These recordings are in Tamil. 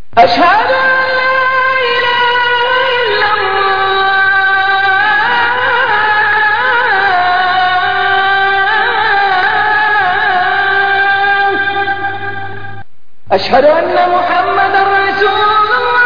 أشهد أن لا إله إلا الله أشهد أن محمدا رسول الله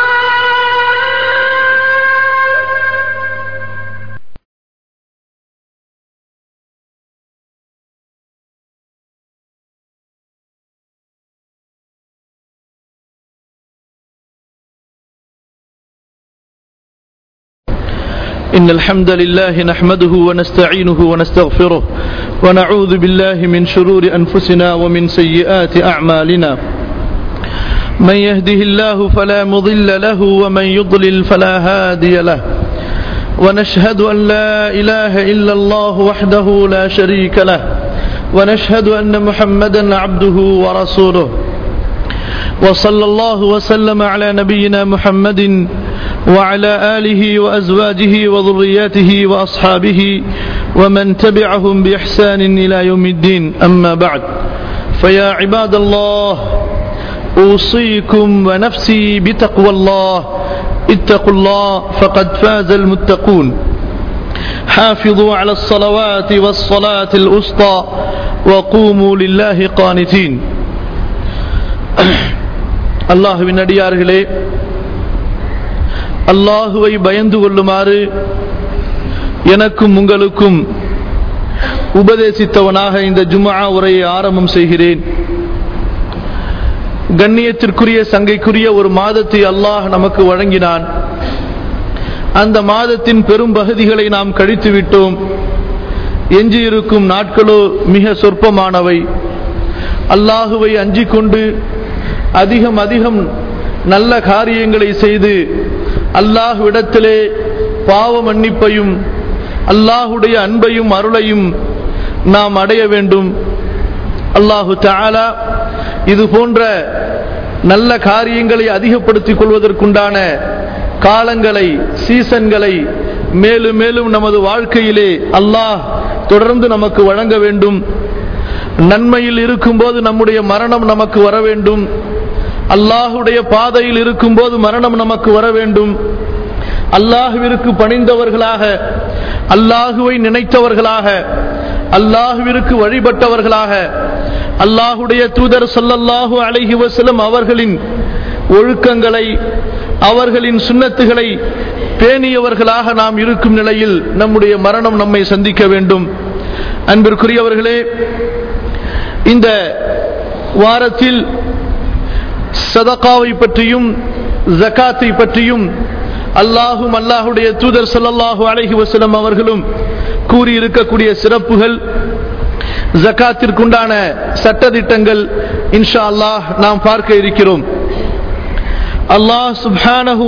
إن الحمد لله نحمده ونستعينه ونستغفره ونعوذ بالله من شرور أنفسنا ومن سيئات أعمالنا من يهده الله فلا مضل له ومن يضلل فلا هادي له ونشهد أن لا إله إلا الله وحده لا شريك له ونشهد أن محمدا عبده ورسوله وصلى الله وسلم على نبينا محمد وعلى آله وأزواجه وذرياته وأصحابه ومن تبعهم بإحسان إلى يوم الدين أما بعد فيا عباد الله أوصيكم ونفسي بتقوى الله اتقوا الله فقد فاز المتقون حافظوا على الصلوات والصلاة الأسطى وقوموا لله قانتين அல்லாஹுவின் அடியார்களே அல்லாஹுவை பயந்து கொள்ளுமாறு எனக்கும் உங்களுக்கும் உபதேசித்தவனாக இந்த ஜுமா உரையை ஆரம்பம் செய்கிறேன் கண்ணியத்திற்குரிய சங்கைக்குரிய ஒரு மாதத்தை அல்லாஹ் நமக்கு வழங்கினான் அந்த மாதத்தின் பெரும் பகுதிகளை நாம் கழித்து விட்டோம் எஞ்சியிருக்கும் நாட்களோ மிக சொற்பமானவை அல்லாஹுவை அஞ்சிக் கொண்டு அதிகம் அதிகம் நல்ல காரியங்களை செய்து அல்லாஹ்விடத்திலே பாவ மன்னிப்பையும் அல்லாஹுடைய அன்பையும் அருளையும் நாம் அடைய வேண்டும் அல்லாஹு தாலா இது போன்ற நல்ல காரியங்களை அதிகப்படுத்திக் கொள்வதற்குண்டான காலங்களை சீசன்களை மேலும் மேலும் நமது வாழ்க்கையிலே அல்லாஹ் தொடர்ந்து நமக்கு வழங்க வேண்டும் நன்மையில் இருக்கும்போது நம்முடைய மரணம் நமக்கு வர வேண்டும் அல்லாஹுடைய பாதையில் இருக்கும்போது மரணம் நமக்கு வர வேண்டும் அல்லாஹுவிற்கு பணிந்தவர்களாக அல்லாஹுவை நினைத்தவர்களாக அல்லாஹுவிற்கு வழிபட்டவர்களாக அல்லாஹுடைய தூதர் சொல்லல்லாஹு அலைஹி வசலம் அவர்களின் ஒழுக்கங்களை அவர்களின் சுண்ணத்துகளை பேணியவர்களாக நாம் இருக்கும் நிலையில் நம்முடைய மரணம் நம்மை சந்திக்க வேண்டும் அன்பிற்குரியவர்களே இந்த வாரத்தில் சதகாவை பற்றியும் ஜக்காத்தை பற்றியும் அல்லாஹும் அல்லாஹுடைய தூதர் சொல்லல்லாஹு அலஹி வசலம் அவர்களும் கூறியிருக்கக்கூடிய சிறப்புகள் ஜக்காத்திற்குண்டான சட்டதிட்டங்கள் இன்ஷா அல்லாஹ் நாம் பார்க்க இருக்கிறோம் அல்லாஹ் சுப்ஹானஹு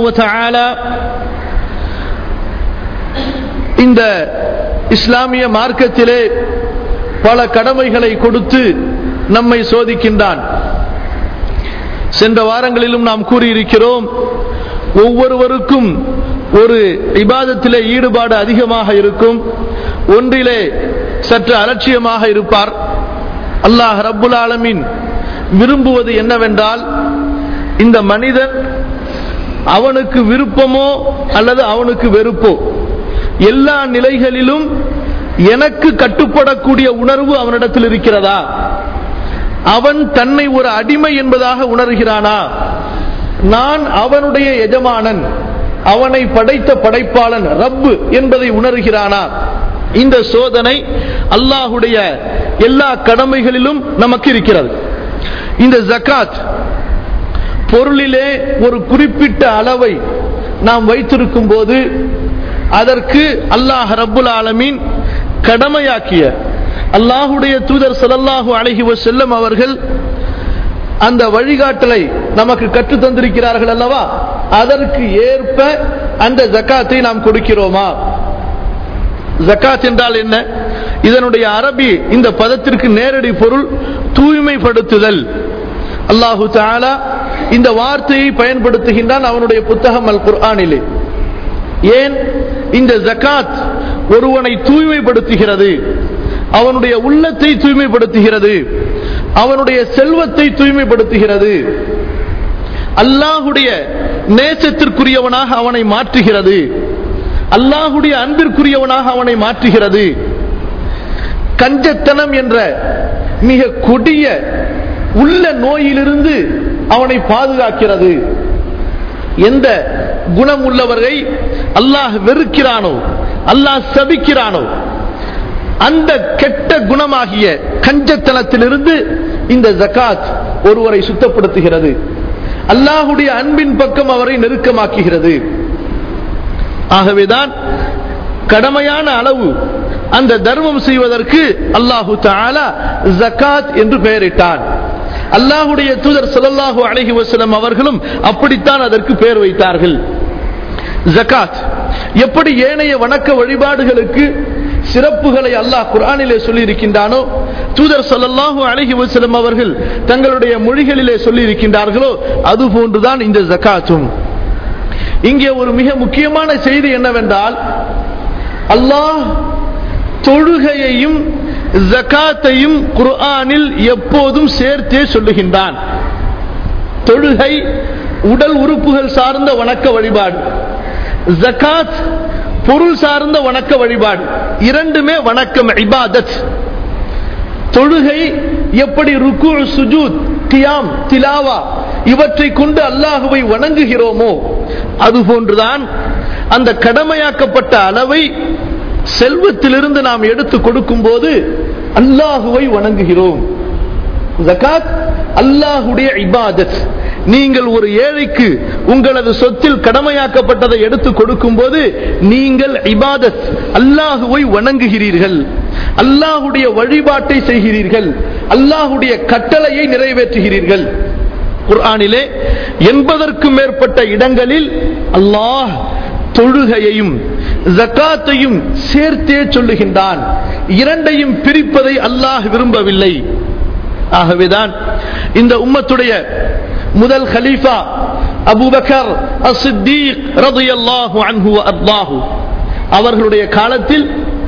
இந்த இஸ்லாமிய மார்க்கத்திலே பல கடமைகளை கொடுத்து நம்மை சோதிக்கின்றான் சென்ற வாரங்களிலும் நாம் கூறியிருக்கிறோம் ஒவ்வொருவருக்கும் ஒரு இபாதத்திலே ஈடுபாடு அதிகமாக இருக்கும் ஒன்றிலே சற்று அலட்சியமாக இருப்பார் அல்லாஹ் ரப்புல் ஆலமின் விரும்புவது என்னவென்றால் இந்த மனிதன் அவனுக்கு விருப்பமோ அல்லது அவனுக்கு வெறுப்போ எல்லா நிலைகளிலும் எனக்கு கட்டுப்படக்கூடிய உணர்வு அவனிடத்தில் இருக்கிறதா அவன் தன்னை ஒரு அடிமை என்பதாக உணர்கிறானா நான் அவனுடைய எஜமானன் அவனை படைத்த படைப்பாளன் ரப்பு என்பதை உணர்கிறானா இந்த சோதனை அல்லாஹுடைய எல்லா கடமைகளிலும் நமக்கு இருக்கிறது இந்த ஜக்காத் பொருளிலே ஒரு குறிப்பிட்ட அளவை நாம் வைத்திருக்கும் போது அதற்கு அல்லாஹ் ரப்புல் ஆலமீன் கடமையாக்கிய அல்லாஹுடைய தூதர் சலல்லாஹு அழகி செல்லம் அவர்கள் அந்த வழிகாட்டலை நமக்கு கற்று தந்திருக்கிறார்கள் அல்லவா அதற்கு ஏற்ப அந்த ஜக்காத்தை நாம் கொடுக்கிறோமா ஜக்காத் என்றால் என்ன இதனுடைய அரபி இந்த பதத்திற்கு நேரடி பொருள் தூய்மைப்படுத்துதல் அல்லாஹு தாலா இந்த வார்த்தையை பயன்படுத்துகின்றான் அவனுடைய புத்தகம் அல் குர்ஆனிலே ஏன் இந்த ஜக்காத் ஒருவனை தூய்மைப்படுத்துகிறது அவனுடைய உள்ளத்தை தூய்மைப்படுத்துகிறது அவனுடைய செல்வத்தை தூய்மைப்படுத்துகிறது அல்லாஹுடைய நேசத்திற்குரியவனாக அவனை மாற்றுகிறது அல்லாஹுடைய அன்பிற்குரியவனாக அவனை மாற்றுகிறது கஞ்சத்தனம் என்ற மிக கொடிய உள்ள நோயிலிருந்து அவனை பாதுகாக்கிறது எந்த குணம் உள்ளவரை அல்லாஹ் வெறுக்கிறானோ அல்லாஹ் சபிக்கிறானோ அந்த கெட்ட குணமாகிய கஞ்சத்தனத்திலிருந்து இந்த ஜகாத் ஒருவரை சுத்தப்படுத்துகிறது அல்லாஹுடைய அன்பின் பக்கம் அவரை நெருக்கமாக்குகிறது ஆகவேதான் கடமையான அளவு அந்த தர்மம் செய்வதற்கு அல்லாஹு தாலா ஜகாத் என்று பெயரிட்டான் அல்லாஹுடைய தூதர் ஸல்லல்லாஹு அலைஹி வஸல்லம் அவர்களும் அப்படித்தான் அதற்கு பெயர் வைத்தார்கள் ஜகாத் எப்படி ஏனைய வணக்க வழிபாடுகளுக்கு சிறப்புகளை அல்லாஹ் குர்ஆனிலே சொல்லி இருக்கின்றானோ தூதர் ஸல்லல்லாஹு அலைஹி வஸல்லம் அவர்கள் தங்களுடைய மொழிகளிலே சொல்லி இருக்கின்றார்களோ அதுபோன்றுதான் இந்த ஜகாத்தும் இங்கே ஒரு மிக முக்கியமான செய்தி என்னவென்றால் அல்லாஹ் தொழுகையையும் ஜகாத்தையும் குர்ஆனில் எப்போதும் சேர்த்தே சொல்லுகின்றான் தொழுகை உடல் உறுப்புகள் சார்ந்த வணக்க வழிபாடு ஜகாத் பொருள் சார்ந்த வணக்க வழிபாடு இரண்டுமே வணக்கம் இபாதத் தொழுகை எப்படி ருக்கு சுஜூத் கியாம் திலாவா இவற்றை கொண்டு அல்லாஹுவை வணங்குகிறோமோ அதுபோன்றுதான் அந்த கடமையாக்கப்பட்ட அளவை செல்வத்திலிருந்து நாம் எடுத்து கொடுக்கும் போது அல்லாஹுவை வணங்குகிறோம் ஜகாத் அல்லாஹுடைய இபாதத் நீங்கள் ஒரு ஏழைக்கு உங்களது சொத்தில் கடமையாக்கப்பட்டதை எடுத்து கொடுக்கும் போது நீங்கள் இபாதத் அல்லாஹுவை வணங்குகிறீர்கள் அல்லாஹுடைய வழிபாட்டை செய்கிறீர்கள் அல்லாஹுடைய கட்டளையை நிறைவேற்றுகிறீர்கள் குர்ஆனிலே எண்பதற்கும் மேற்பட்ட இடங்களில் அல்லாஹ் தொழுகையையும் ஜக்காத்தையும் சேர்த்தே சொல்லுகின்றான் இரண்டையும் பிரிப்பதை அல்லாஹ் விரும்பவில்லை ஆகவேதான் இந்த உம்மத்துடைய முதல் ஹலீஃபா அபூபக்கர் அஸ்ஸித்தீக் ரலியல்லாஹு அன்ஹு அல்லாஹு அவர்களுடைய காலத்தில்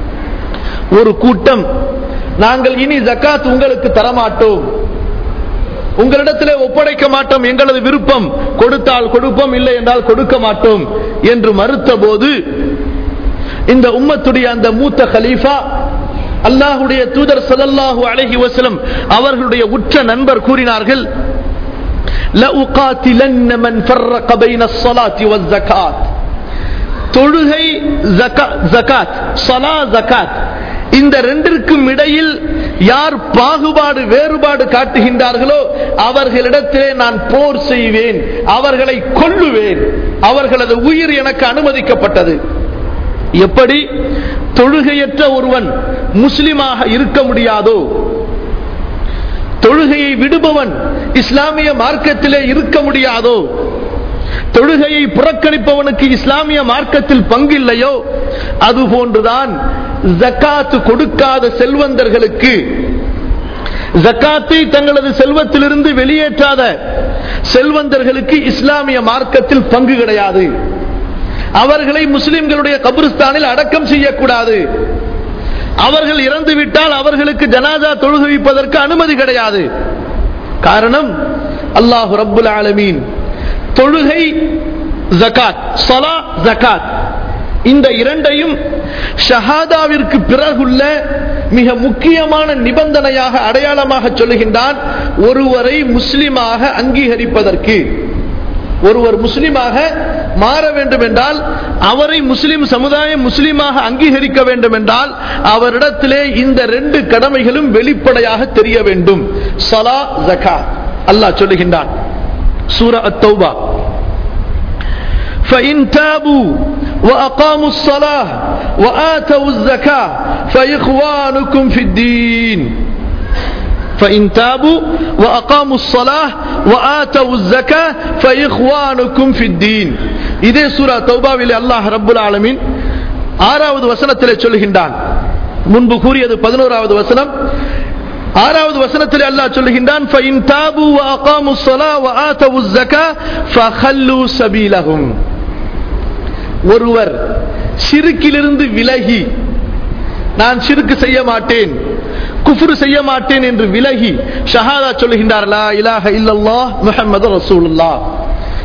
ஒரு கூட்டம் நாங்கள் இனி ஜக்காத் உங்களுக்கு தரமாட்டோம் உங்களிடத்திலே ஒப்படைக்க மாட்டோம் எங்களது விருப்பம் கொடுத்தால் கொடுப்போம் இல்லை என்றால் கொடுக்க மாட்டோம் என்று மறுத்த போது இந்த உம்மத்துடைய அந்த மூத்த கலீஃபா அல்லாஹுடைய தூதர் ஸல்லல்லாஹு அலைஹி வஸல்லம் அவர்களுடைய உற்ற நண்பர் கூறினார்கள் لأقاتلن من فرق بين الصلاة والزكاة தொழுகை ஜகாத் சலா ஜகாத் இந்த ரெண்டிற்கும் இடையில் யார் பாகுபாடு வேறுபாடு காட்டுகின்றார்களோ அவர்களிடத்திலே நான் போர் செய்வேன் அவர்களை கொல்லுவேன் அவர்களது உயிர் எனக்கு அனுமதிக்கப்பட்டது எப்படி தொழுகையற்ற ஒருவன் முஸ்லிமாக இருக்க முடியாதோ தொழுகையை விடுபவன் இஸ்லாமிய மார்க்கத்திலே இருக்க முடியாதோ தொழுகையை புறக்கணிப்பவனுக்கு இஸ்லாமிய மார்க்கத்தில் பங்கில்லையோ அதுபோன்றுதான் ஜக்காத்து கொடுக்காத செல்வந்தர்களுக்கு ஜக்காத்தை தங்களது செல்வத்திலிருந்து வெளியேற்றாத செல்வந்தர்களுக்கு இஸ்லாமிய மார்க்கத்தில் பங்கு கிடையாது அவர்களை முஸ்லிம்களுடைய கபிரிஸ்தானில் அடக்கம் செய்யக்கூடாது அவர்கள் இறந்து விட்டால் அவர்களுக்கு ஜனாதா தொழுகுவிப்பதற்கு அனுமதி கிடையாது காரணம் அல்லாஹு ரப்புல் ஆலமீன் தொழுகை ஜகாத் சலா ஜகாத் இந்த இரண்டையும் ஷஹாதாவிற்கு பிறகுள்ள மிக முக்கியமான நிபந்தனையாக அடையாளமாக சொல்லுகின்றான் ஒருவரை முஸ்லிமாக அங்கீகரிப்பதற்கு ஒருவர் முஸ்லிமாக மாற வேண்டும் என்றால் அவரை முஸ்லிம் சமுதாயம் முஸ்லிமாக அங்கீகரிக்க வேண்டும் என்றால் அவரிடத்திலே இந்த ரெண்டு கடமைகளும் வெளிப்படையாக தெரிய வேண்டும் சலா ஜகா அல்லாஹ் சொல்லுகின்றான் சூரா அத்தௌபா فإن تابوا وأقاموا الصلاة وآتوا الزكاة فإخوانكم في الدين فإن تابوا وأقاموا الصلاة وآتوا الزكاة فإخوانكم في الدين இதே சூரா தௌபாவிலே அல்லாஹ் ரப்புல் ஆலமீன் ஆறாவது வசனத்திலே சொல்லுகின்றான் முன்பு கூறியது பதினோராவது வசனம் ஆறாவது வசனத்தில் அல்லாஹ் சொல்லுகின்றான் فَإِن تَابُوا وَأَقَامُوا الصَّلَاةَ وَآتَوُا الزَّكَاةَ فَخَلُّوا سَبِيلَهُمْ ஒருவர் சிறுக்கிலிருந்து விலகி நான் சிறுக்கு செய்ய மாட்டேன் குஃப்ரு செய்ய மாட்டேன் என்று விலகி ஷஹாதா சொல்லுகின்றார் லா இலாஹ இல்லல்லாஹ் முஹம்மது ரசூலுல்லாஹ்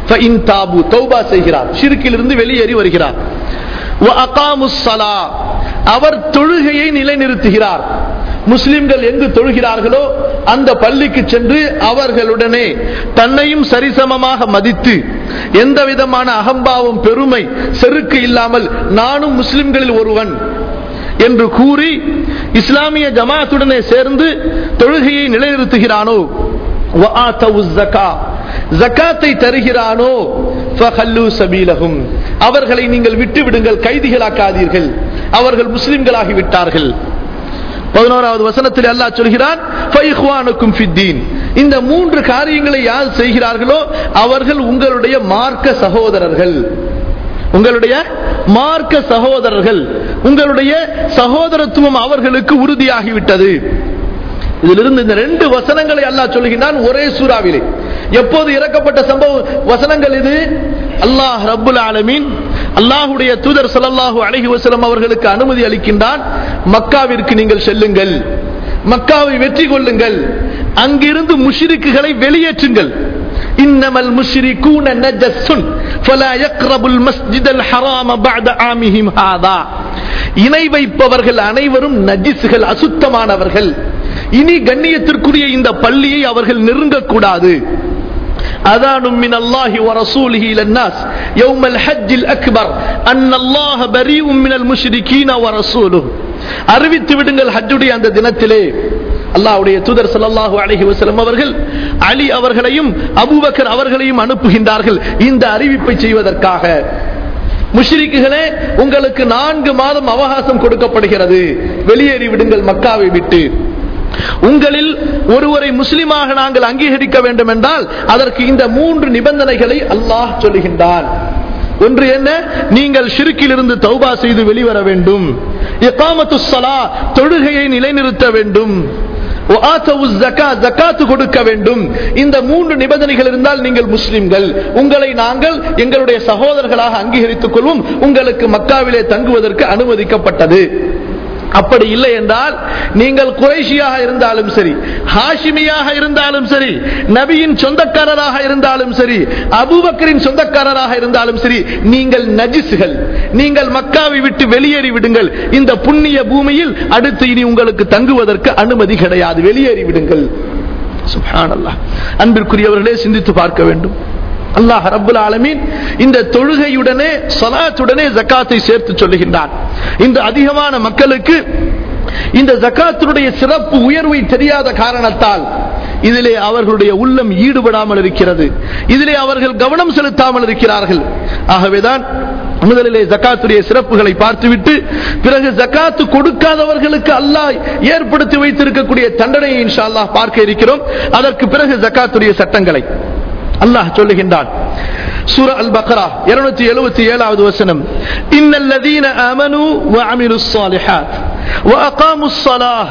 فإن تابوا தௌபா செய்கிறார் ஷிர்கிலிருந்து வெளியேறி வருகிறார் وأقاموا الصلاة அவர் தொழுகையை நிலைநிறுத்துகிறார் முஸ்லிம்கள் எங்கு தொழுகிறார்களோ அந்த பள்ளிக்கு சென்று அவர்களுடனே தன்னையும் சரிசமமாக மதித்து எந்த விதமான அகம்பாவும் பெருமை செருக்கு இல்லாமல் நானும் முஸ்லிம்களில் ஒருவன் என்று கூறி இஸ்லாமிய ஜமாத்துடனே சேர்ந்து தொழுகையை நிலைநிறுத்துகிறானோ وآتوا الزكاة ஜக்காத்தை தருகிறானோ ஃபஹல்லு சபீலஹும் அவர்களை நீங்கள் விட்டு விடுங்கள் கைதிகளாக்காதீர்கள் அவர்கள் முஸ்லிம்களாகி விட்டார்கள் பதினோராவது வசனத்தில் அல்லாஹ் சொல்கிறான் ஃபைஹ்வானுக்கும் ஃபித்தீன் இந்த மூன்று காரியங்களை யார் செய்கிறார்களோ அவர்கள் உங்களுடைய மார்க்க சகோதரர்கள் உங்களுடைய மார்க்க சகோதரர்கள் உங்களுடைய சகோதரத்துவம் அவர்களுக்கு உறுதியாகிவிட்டது இதிலிருந்து இந்த ரெண்டு வசனங்களை அல்லாஹ் சொல்லுகிறான் ஒரே சூறாவிலே எப்போது இறக்கப்பட்ட சம்பவ வசனங்கள் இது அல்லாஹ் ரப்புல் ஆலமீன் அல்லாஹுடைய தூதர் ஸல்லல்லாஹு அலைஹி வஸல்லம் அவர்களுக்கு அனுமதி அளிக்கின்றான் மக்காவிற்கு நீங்கள் செல்லுங்கள் மக்காவை வெற்றி கொள்ளுங்கள் அங்கிருந்து முஷ்ரிக்குகளை வெளியேற்றுங்கள் இன்னமல் முஷ்ரிகூன நஜஸ்ஸுன் ஃபலா யக்ரபுல் மஸ்ஜிதல் ஹராம பஅத ஆமிஹிம் ஹாதா இணை வைப்பவர்கள் அனைவரும் நஜிஸ்கள் அசுத்தமானவர்கள் இனி கண்ணியத்திற்குரிய இந்த பள்ளியை அவர்கள் நெருங்கக்கூடாது أذان من الله ورسوله إلى الناس يوم الحج الأكبر أن الله بريء من المشركين ورسوله அறிவித்து விடுங்கள் ஹஜ்ஜுடைய அந்த தினத்திலே அல்லாஹ்வுடைய தூதர் ஸல்லல்லாஹு அலைஹி வஸல்லம் அவர்கள் அலி அவர்களையும் அபூபக்கர் அவர்களையும் அனுப்புகின்றார்கள் இந்த அறிவிப்பை செய்வதற்காக முஷ்ரிக்குகளே உங்களுக்கு நான்கு மாதம் அவகாசம் கொடுக்கப்படுகிறது வெளியேறி விடுங்கள் மக்காவை விட்டு உங்களில் ஒருவரை முஸ்லிமாக நாங்கள் அங்கீகரிக்க வேண்டும் என்றால் அதற்கு இந்த மூன்று நிபந்தனைகளை அல்லாஹ் சொல்லுகின்றான் ஒன்று என்ன நீங்கள் ஷிருக்கிலிருந்து தௌபா செய்து வெளிவர வேண்டும் இகாமத்து ஸலா தொழுகையை நிலைநிறுத்த வேண்டும் وآتوا الزكاة زكاة கொடுக்க வேண்டும் இந்த மூன்று நிபந்தனைகள் இருந்தால் நீங்கள் முஸ்லிம்கள் உங்களை நாங்கள் எங்களுடைய சகோதரர்களாக அங்கீகரித்துக் கொள்வோம் உங்களுக்கு மக்காவிலே தங்குவதற்கு அனுமதிக்கப்பட்டது அப்படி இல்லை என்றால் நீங்கள் குறைஷியாக இருந்தாலும் சரி ஹாஷிமியாக இருந்தாலும் சரி நபியின் சொந்தக்காரராக இருந்தாலும் சரி அபூபக்கரின் சொந்தக்காரராக இருந்தாலும் சரி நீங்கள் நஜிசுகள் நீங்கள் மக்காவை விட்டு வெளியேறி விடுங்கள் இந்த புண்ணிய பூமியில் அடுத்து இனி உங்களுக்கு தங்குவதற்கு அனுமதி கிடையாது வெளியேறி விடுங்கள் சுப்ஹானல்லாஹ் அன்பிற்குரியவர்களே சிந்தித்து பார்க்க வேண்டும் அல்லாஹ் ரப்புல் ஆலமீன் இந்த தொழுகையுடனே சலாத்துடனே ஜக்காத்தை சேர்த்து சொல்லுகின்றான் இந்த அதிகமான மக்களுக்கு இந்த ஜக்காத்தினுடைய சிறப்பு உயர்வை தெரியாத காரணத்தால் இதிலே அவர்களுடைய உள்ளம் ஈடுபடாமல் இருக்கிறது இதிலே அவர்கள் கவனம் செலுத்தாமல் இருக்கிறார்கள் ஆகவேதான் முதலிலே ஜக்காத்துடைய சிறப்புகளை பார்த்துவிட்டு பிறகு ஜக்காத்து கொடுக்காதவர்களுக்கு அல்லாஹ் ஏற்படுத்தி வைத்திருக்கக்கூடிய தண்டனையை இன்ஷா அல்லாஹ் பார்க்க இருக்கிறோம் அதற்கு பிறகு ஜக்காத்துடைய சட்டங்களை அல்லாஹ் சொல்லுகின்றான் சூரா அல் பக்ரா 277வது வசனம் இன்னல் லதீன ஆமனு வ அமிலுஸ் ஸாலிஹாத் وأقاموا الصلاة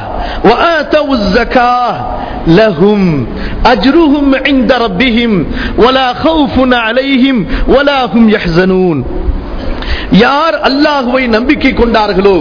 وآتوا الزكاة لهم أجرهم عند ربهم ولا خوف عليهم ولا هم يحزنون யார் அல்லாஹுவை நம்பிக்கை கொண்டார்களோ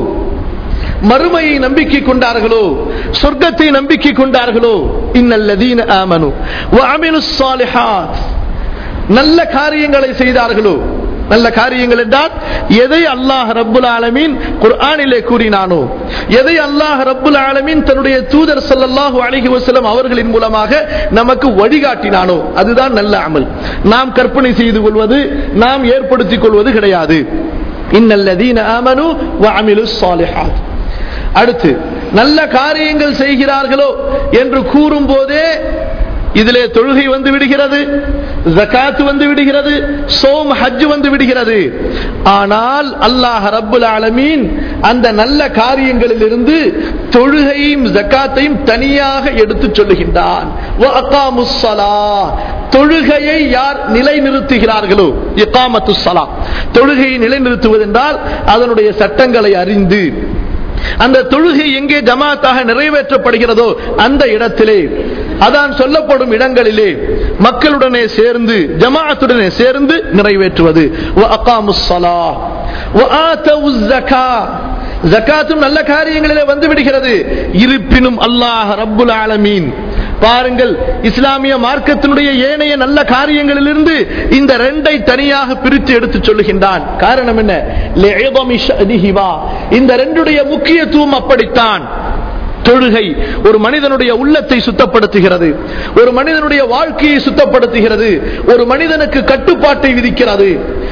மறுமையை நம்பிக்கை கொண்டார்களோ சொர்க்கத்தை நம்பிக்கை கொண்டார்களோ இன்னல்லதீன ஆமனு வஅமிலுஸ் ஸாலிஹாத் நல்ல காரியங்களை செய்தார்களோ நல்ல காரியங்கள் என்றால் எதை அல்லாஹ் ரப்புல் ஆலமீன் குர்ஆனிலே கூறினானோ எதை அல்லாஹ் ரப்புல் ஆலமீன் தன்னுடைய தூதர் ஸல்லல்லாஹு அலைஹி வஸல்லம் அவர்களின் மூலமாக நமக்கு வழிகாட்டினானோ அதுதான் நல்ல அமல் நாம் கற்பனை செய்து கொள்வது நாம் ஏற்படுத்திக் கொள்வது கிடையாது இன்னல்லதீன ஆமனு வஅமிலுஸ் ஸாலிஹாத் அடுத்து நல்ல காரியங்கள் செய்கிறார்களோ என்று கூறும் போதே இதிலே தொழுகை வந்து விடுகிறது ஜகாத் வந்து விடுகிறது சோம் ஹஜ் வந்து விடுகிறது ஆனால் அல்லாஹ் ரப்புல் ஆலமீன் அந்த நல்ல காரியங்களிலிருந்து தொழுகையும் ஜக்காத்தையும் தனியாக எடுத்து சொல்லுகின்றான் வஅகாமுஸ் ஸலாஹ். தொழுகையை யார் நிலைநிறுத்துகிறார்களோ இகாமத்து ஸலா தொழுகையை நிலைநிறுத்துவதென்றால் அதனுடைய சட்டங்களை அறிந்து அந்த தொழுகை எங்கே ஜமாத்தாக நிறைவேற்றப்படுகிறதோ அந்த இடத்திலே அதான் சொல்லப்படும் இடங்களிலே மக்களுடனே சேர்ந்து ஜமாத்துடனே சேர்ந்து நிறைவேற்றுவது وَأَقَامُوا الصَّلَاةَ وَآتَوُا الزَّكَاةَ ஜகாத்தும் நல்ல காரியங்களிலே வந்து விடுகிறது இருப்பினும் அல்லாஹ் ரப்புல் ஆலமீன் பாருங்கள் இஸ்லாமிய மார்க்கத்தினுடைய ஏனைய நல்ல காரியங்களிலிருந்து இந்த ரெண்டை தனியாக பிரித்து எடுத்து சொல்லுகின்றான் காரணம் என்ன லிஇதமி ஷஅனிஹிமா. இந்த ரெண்டுடைய முக்கியத்துவம் அப்படித்தான் தொழுகை ஒரு மனிதனுடைய உள்ளத்தை சுத்தப்படுத்துகிறது ஒரு மனிதனுடைய வாழ்க்கையை சுத்தப்படுத்துகிறது ஒரு மனிதனுக்கு கட்டுப்பாட்டை விதிக்கிறது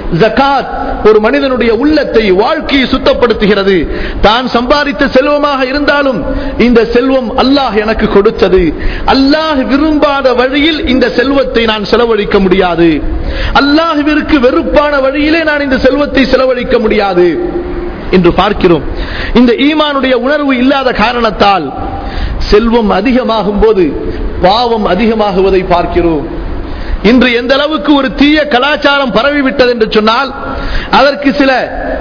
ஜகாத் ஒரு மனிதனுடைய உள்ளத்தை வாழ்க்கையை சுத்தப்படுத்துகிறது தான் சம்பாதித்த செல்வமாக இருந்தாலும் இந்த செல்வம் அல்லாஹ் எனக்கு கொடுத்தது அல்லாஹ் விரும்பாத வழியில் இந்த செல்வத்தை நான் செலவழிக்க முடியாது அல்லாஹ்விற்கு வெறுப்பான வழியிலே நான் இந்த செல்வத்தை செலவழிக்க முடியாது என்று பார்க்கிறோம் இந்த ஈமானுடைய உணர்வு இல்லாத காரணத்தால் செல்வம் அதிகமாகும் போது பாவம் அதிகமாகுவதை பார்க்கிறோம் இன்று எந்த அளவுக்கு ஒரு தீய கலாச்சாரம் பரவிவிட்டது என்று சொன்னால் அதற்கு சில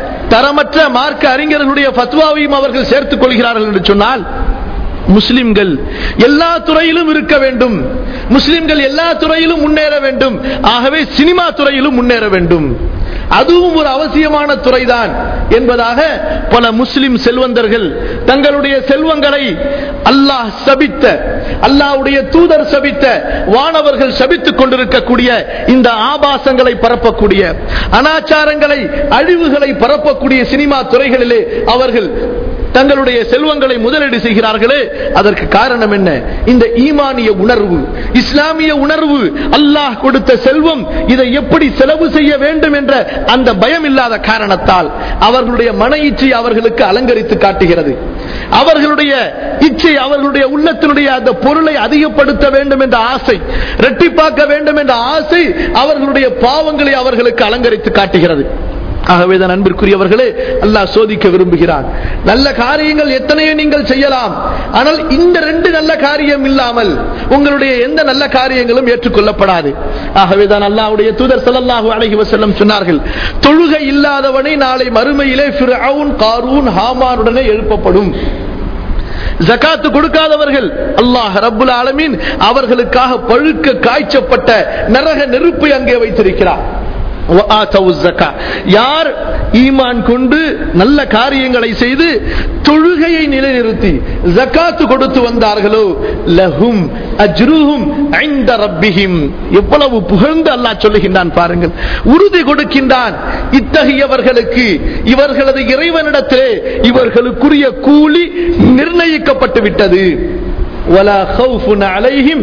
தரமற்ற மார்க்க அறிஞர்களுடைய ஃபத்வாவையும் அவர்கள் சேர்த்துக் கொள்கிறார்கள் என்று சொன்னால் முஸ்லிம்கள் எல்லா துறையிலும் இருக்க வேண்டும் முஸ்லிம்கள் எல்லா துறையிலும் முன்னேற வேண்டும் ஆகவே சினிமா துறையிலும் முன்னேற வேண்டும் அதுவும் ஒரு அவசியமான துறைதான் என்பதாக பல முஸ்லிம் செல்வந்தர்கள் தங்களுடைய செல்வங்களை அல்லாஹ் சபித்த அல்லாஹ்வுடைய தூதர் சபித்த வானவர்கள் சபித்துக் கொண்டிருக்கக்கூடிய இந்த ஆபாசங்களை பரப்பக்கூடிய அனாச்சாரங்களை அழிவுகளை பரப்பக்கூடிய சினிமா துறைகளிலே அவர்கள் தங்களுடைய செல்வங்களை முதலீடு செய்கிறார்களே அதற்கு காரணம் என்ன இந்த ஈமானிய உணர்வு இஸ்லாமிய உணர்வு அல்லாஹ் கொடுத்த செல்வம் இதை எப்படி செலவு செய்ய வேண்டும் என்ற அந்த பயம் இல்லாத காரணத்தால் அவர்களுடைய மன இச்சை அவர்களுக்கு அலங்கரித்து காட்டுகிறது அவர்களுடைய இச்சை அவர்களுடைய உள்ளத்தினுடைய அந்த பொருளை அதிகப்படுத்த வேண்டும் என்ற ஆசை ரெட்டிப்பாக்க வேண்டும் என்ற ஆசை அவர்களுடைய பாவங்களை அவர்களுக்கு அலங்கரித்து காட்டுகிறது ஆகவேதான் அன்பிற்குரியவர்களே அல்லாஹ் சோதிக்க விரும்புகிறான் நல்ல காரியங்கள் எத்தனையோ நீங்கள் செய்யலாம் ஆனால் இந்த ரெண்டு நல்ல காரியம் இல்லாமல் உங்களுடைய எந்த நல்ல காரியங்களும் ஏற்றுக்கொள்ளப்படாது ஆகவேதான் அல்லாஹ்வுடைய தூதர் ஸல்லல்லாஹு அலைஹி வஸல்லம் சொன்னார்கள் தொழுகை இல்லாதவனை நாளை மறுமையிலே ஃபிர்அவுன் காரூன் ஹாமானுடனே எழுப்பப்படும் ஜகாத்து கொடுக்காதவர்கள் அல்லாஹ் ரப்புல் ஆலமீன் அவர்களுக்காக பழுக்க காய்ச்சப்பட்ட நரக நெருப்பை அங்கே வைத்திருக்கிறார் وآتوا الزكاة. யார் ஈமான் கொண்டு நல்ல காரியங்களை செய்து தொழுகையை நிலைநிறுத்தி ஜகாத்து கொடுத்து வந்தார்களோ லஹும் அஜ்ருஹும் ஐந்த ரப்பிஹிம் எவ்வளவு புகழ்ந்து அல்லாஹ் சொல்லுகின்றான் பாருங்கள் உறுதி கொடுக்கின்றான் இத்தகையவர்களுக்கு இவர்களது இறைவனிடத்திலே இவர்களுக்குரிய கூலி நிர்ணயிக்கப்பட்டு விட்டது ولا خوف عليهم